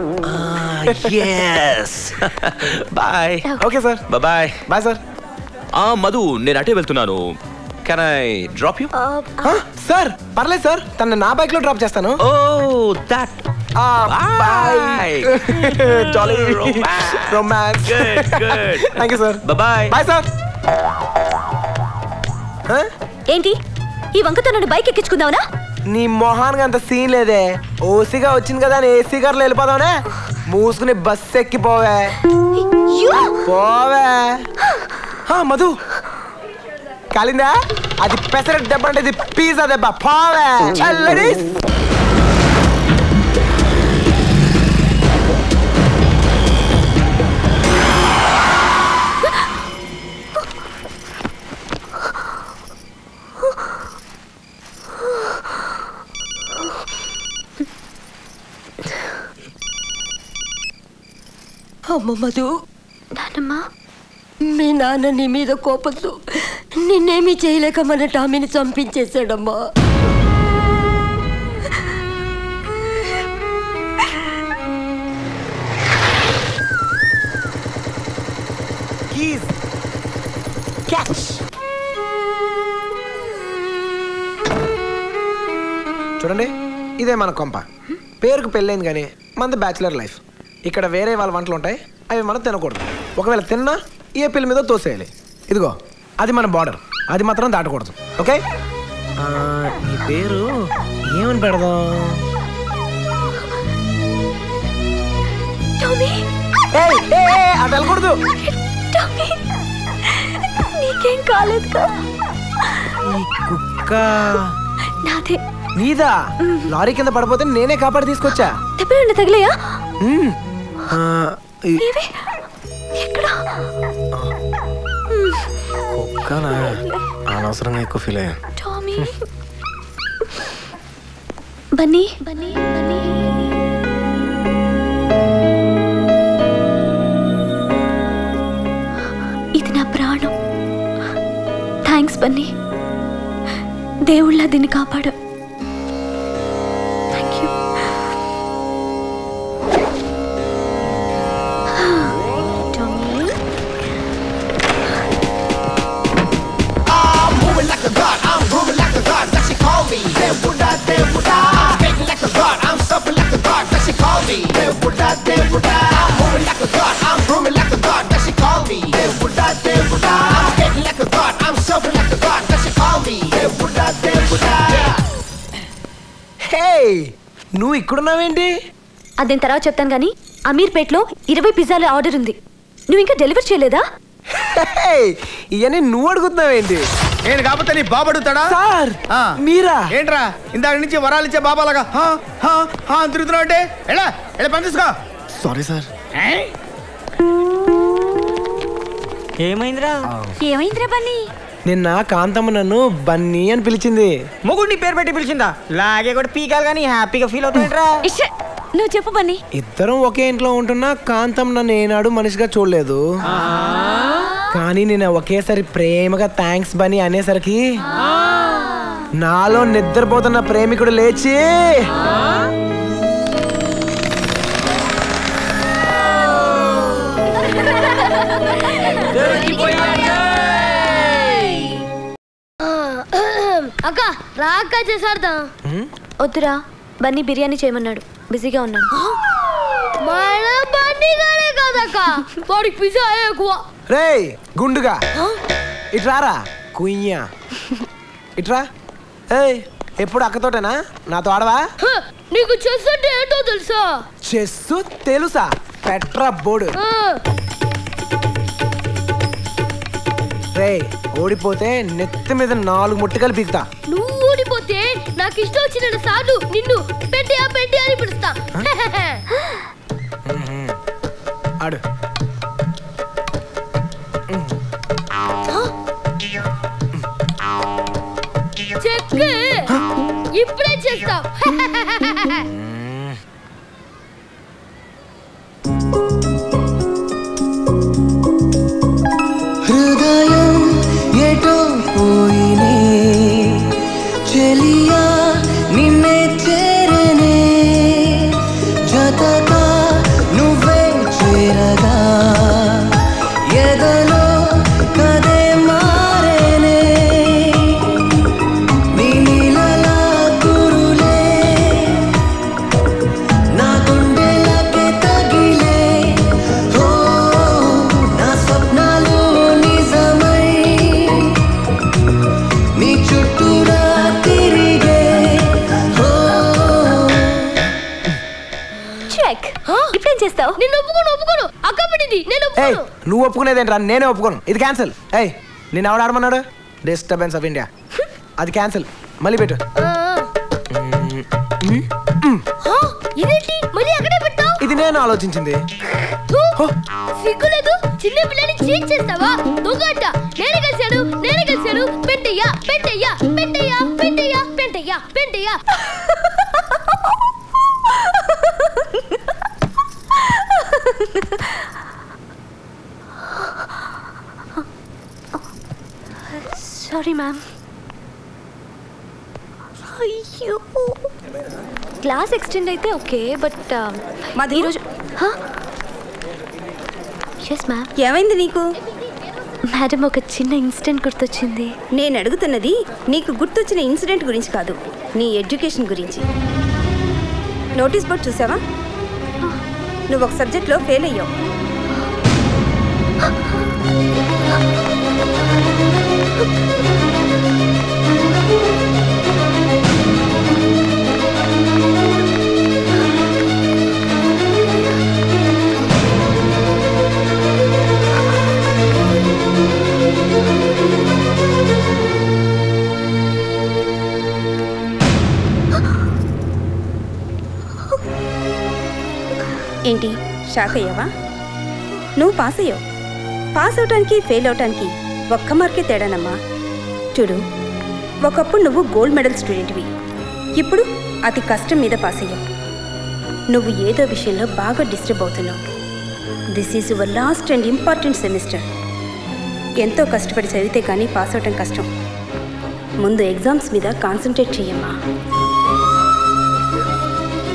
[SPEAKER 1] yes bye
[SPEAKER 6] okay sir
[SPEAKER 1] bye
[SPEAKER 6] bye sir
[SPEAKER 1] ఆ మధు నేను అటే వెళ్తున్నాను can I drop you
[SPEAKER 6] sir పర్లేదు సార్ తన నా బైక్ లో డ్రాప్ చేస్తాను
[SPEAKER 1] oh that
[SPEAKER 6] boy jolly romance
[SPEAKER 1] Good, good.
[SPEAKER 6] Thank you sir
[SPEAKER 1] bye
[SPEAKER 6] bye sir
[SPEAKER 4] ఏంటి ఈ వంకతో నన్ను బైక్ ఎక్కించుకుందావునా
[SPEAKER 6] నీ మొహానికి అంత సీన్ లేదే ఓసీగా వచ్చింది కదా అని ఏసీ కార్లో వెళ్ళిపోదామనే మూసుకుని బస్ ఎక్కిపోవే పోవే ఆ, మధు కాలిందా అది పెసరట్ దెబ్బ అంటే ఇది పిజ్జా దెబ్బ పోవే చల్లడీస్
[SPEAKER 2] అమ్మ మధు
[SPEAKER 4] నానమ్మా
[SPEAKER 2] మీ నాన్న నీ మీద కోపంతో నిన్నేమీ చేయలేక మన టామీని చంపించేశాడమ్మా
[SPEAKER 6] కీస్ క్యాచ్ చూడండి ఇదే మన కొంప పేరుకు పెళ్ళైంది కానీ మనది బ్యాచిలర్ లైఫ్ ఇక్కడ వేరే వాళ్ళ వంటలు ఉంటాయి అవి మనం తినకూడదు ఒకవేళ తిన్నా ఏ పిల్ల మీద తోసేయాలి ఇదిగో అది మన బార్డర్ అది మాత్రం దాటకూడదు ఓకే ఆ, నీ పేరు ఏమని పెడదాం ఏయ్, ఏయ్, ఏయ్, అటు వెళ్ళకూడదు
[SPEAKER 4] నీకేం కాలేదు కదా
[SPEAKER 6] ఈ కుక్క
[SPEAKER 4] నాదే
[SPEAKER 6] నీదా లారీ కింద పడిపోతే నేనే కాపాడి తీసుకొచ్చా
[SPEAKER 4] దెబ్బలు తగిలేయా
[SPEAKER 6] మ్మ్. ఆ, ఈ- కుక్కనా అనవసరంగా ఎక్కువ ఫీల్ అయ్యా
[SPEAKER 4] టామీ బన్నీ బన్నీ బన్నీ ఇది నా ప్రాణం థ్యాంక్స్ బన్నీ దేవుళ్ళ దీన్ని కాపాడు thank you
[SPEAKER 3] moving like a god, I'm moving like a god. That she call me. Devuda, Devuda. Making like a god, I'm suffering.
[SPEAKER 6] Hey నువ్వు ఇక్కడున్నావేంటి
[SPEAKER 4] అదేం తర్వాత చెప్తాను కానీ అమీర్పేట్లో ఇరవై పిజ్జాల ఆర్డర్ ఉంది నువ్వు ఇంకా డెలివర్ చేయలేదా
[SPEAKER 6] హే, ఇవన్నీ నువ్వు అడుగుతున్నావేంటి
[SPEAKER 11] నేను కాకపోతే నీ బాబు అడుగుతాడా
[SPEAKER 6] సార్
[SPEAKER 11] ఆ.
[SPEAKER 6] మీరా
[SPEAKER 11] ఏంట్రా ఇందాక నుంచి వరాలు ఇచ్చే బాబాలాగా హా, హా, హా అని తిరుగుతున్నావు అంటే ఎలా ఎలా పని తీసుకో
[SPEAKER 6] సారీ సార్
[SPEAKER 14] ఏమైందిరా
[SPEAKER 4] ఏమైందిరా బన్నీ
[SPEAKER 6] నిన్న కాంతమ్మ నన్ను బన్నీ అని పిలిచింది
[SPEAKER 14] మొగుడిని పేరు పెట్టి పిలిచిందా లాగే కూడా పీకాలి కానీ హ్యాపీగా ఫీల్ అవుతాయంట్రా
[SPEAKER 4] నువ్వు చెప్పు బన్నీ
[SPEAKER 6] ఇద్దరం ఒకే ఇంట్లో ఉంటున్నా కాంతం నన్ను ఏనాడు మనిషిగా చూడలేదు కానీ నేను ఒకేసారి ప్రేమగా థ్యాంక్స్ బని అనేసరికి నాలో నిద్రపోతున్న ప్రేమికుడు లేచి
[SPEAKER 17] అక్క రా అక్క చేసాడతాం
[SPEAKER 4] వద్దురా బన్నీ బిర్యానీ చేయమన్నాడు బిజీగా ఉన్నాను
[SPEAKER 17] మన బండి గానే కాదక్క వాడికి పిజ్జా ఎక్కువ
[SPEAKER 6] రేయ్ గుండుగా ఇట్రారా కుయ్యా ఇట్రా ఏయ్ ఎప్పుడు అక్కతోటేనా నాతో ఆడవా
[SPEAKER 17] హ, నీకు చెస్ అంటే ఏంటో తెలుసా
[SPEAKER 6] చెస్సు తెలుసా పెట్రా బోర్డు
[SPEAKER 17] ఆ,
[SPEAKER 6] రేయ్ ఓడిపోతే నెత్తి మీద నాలుగు ముట్టుకలు పీకుతా
[SPEAKER 17] నువ్వు ఊడిపోతే నాకు ఇష్టం వచ్చిన సార్లు నిన్ను పెట్టియా పెట్టి అని పిలుస్తా
[SPEAKER 6] ఆడు
[SPEAKER 17] చెక్ ఇప్పుడే చేస్తా
[SPEAKER 9] హృదయం ఎటో పోయినే చెలియా నిన్నే చేరనే జతగా నువ్వే చేరగా ఎదలో కదే మారేనే నీ నీలలా కురులే నా గుండెలకే తగిలే ఓ నా స్వప్నాలు నిజమై నీ చుట్టూరా తిరిగే ఓ
[SPEAKER 4] చెక్ ఇప్పుడేం చేస్తావు
[SPEAKER 17] నిన్ను ఒప్పుకోను ఒప్పుకోను అక్క పడింది నేను
[SPEAKER 6] ఏయ్
[SPEAKER 17] ఒప్పుకోను
[SPEAKER 6] నువ్వు ఒప్పుకునేదేంట్రా నేనే ఒప్పుకోను ఇది క్యాన్సిల్ ఏయ్ నేను ఎవడు ఆడమన్నాడు డిస్టర్బెన్స్ ఆఫ్ ఇండియా అది క్యాన్సిల్ మళ్ళీ పెట్టు
[SPEAKER 17] ఆ, ఇదేంటి మళ్ళీ అక్కడే పెట్టావు
[SPEAKER 6] ఇది నేను ఆలోచించింది
[SPEAKER 17] సిగ్గులేదు చిన్న పిల్లని చీట్ చేస్తావా దొంగట నేనే కలిశాను నేనే కలిశాను పెట్టయ్యా పెట్టయ్యా పెట్టయ్యా పెట్టయ్యా పెట్టయ్యా పెట్టయ్యా
[SPEAKER 4] సారీ మ్యామ్ అయ్యో క్లాస్ ఎక్స్టెండ్ అయితే ఓకే బట్ మాది ఈరోజు ఎస్ మ్యామ్
[SPEAKER 22] ఏమైంది నీకు
[SPEAKER 4] మేడం ఒక చిన్న ఇన్సిడెంట్ గుర్తొచ్చింది
[SPEAKER 22] నేను అడుగుతున్నది నీకు గుర్తొచ్చిన ఇన్సిడెంట్ గురించి కాదు నీ ఎడ్యుకేషన్ గురించి నోటీస్ బోర్డ్ చూసావా నువ్వు ఒక సబ్జెక్ట్లో ఫెయిల్ అయ్యావు ఏంటి షాక్ అయ్యావా నువ్వు పాస్ అయ్యావు పాస్ అవటానికి ఫెయిల్ అవటానికి ఒక్క మార్కే తేడానమ్మా చూడు ఒకప్పుడు నువ్వు గోల్డ్ మెడల్ స్టూడెంట్వి ఇప్పుడు అతి కష్టం మీద పాస్ అయ్యావు నువ్వు ఏదో విషయంలో బాగా డిస్టర్బ్ అవుతున్నావు this is your last and important semester ఎంతో కష్టపడి చదివితే కానీ పాస్ అవటం కష్టం ముందు ఎగ్జామ్స్ మీద కాన్సన్ట్రేట్ చెయ్యమ్మా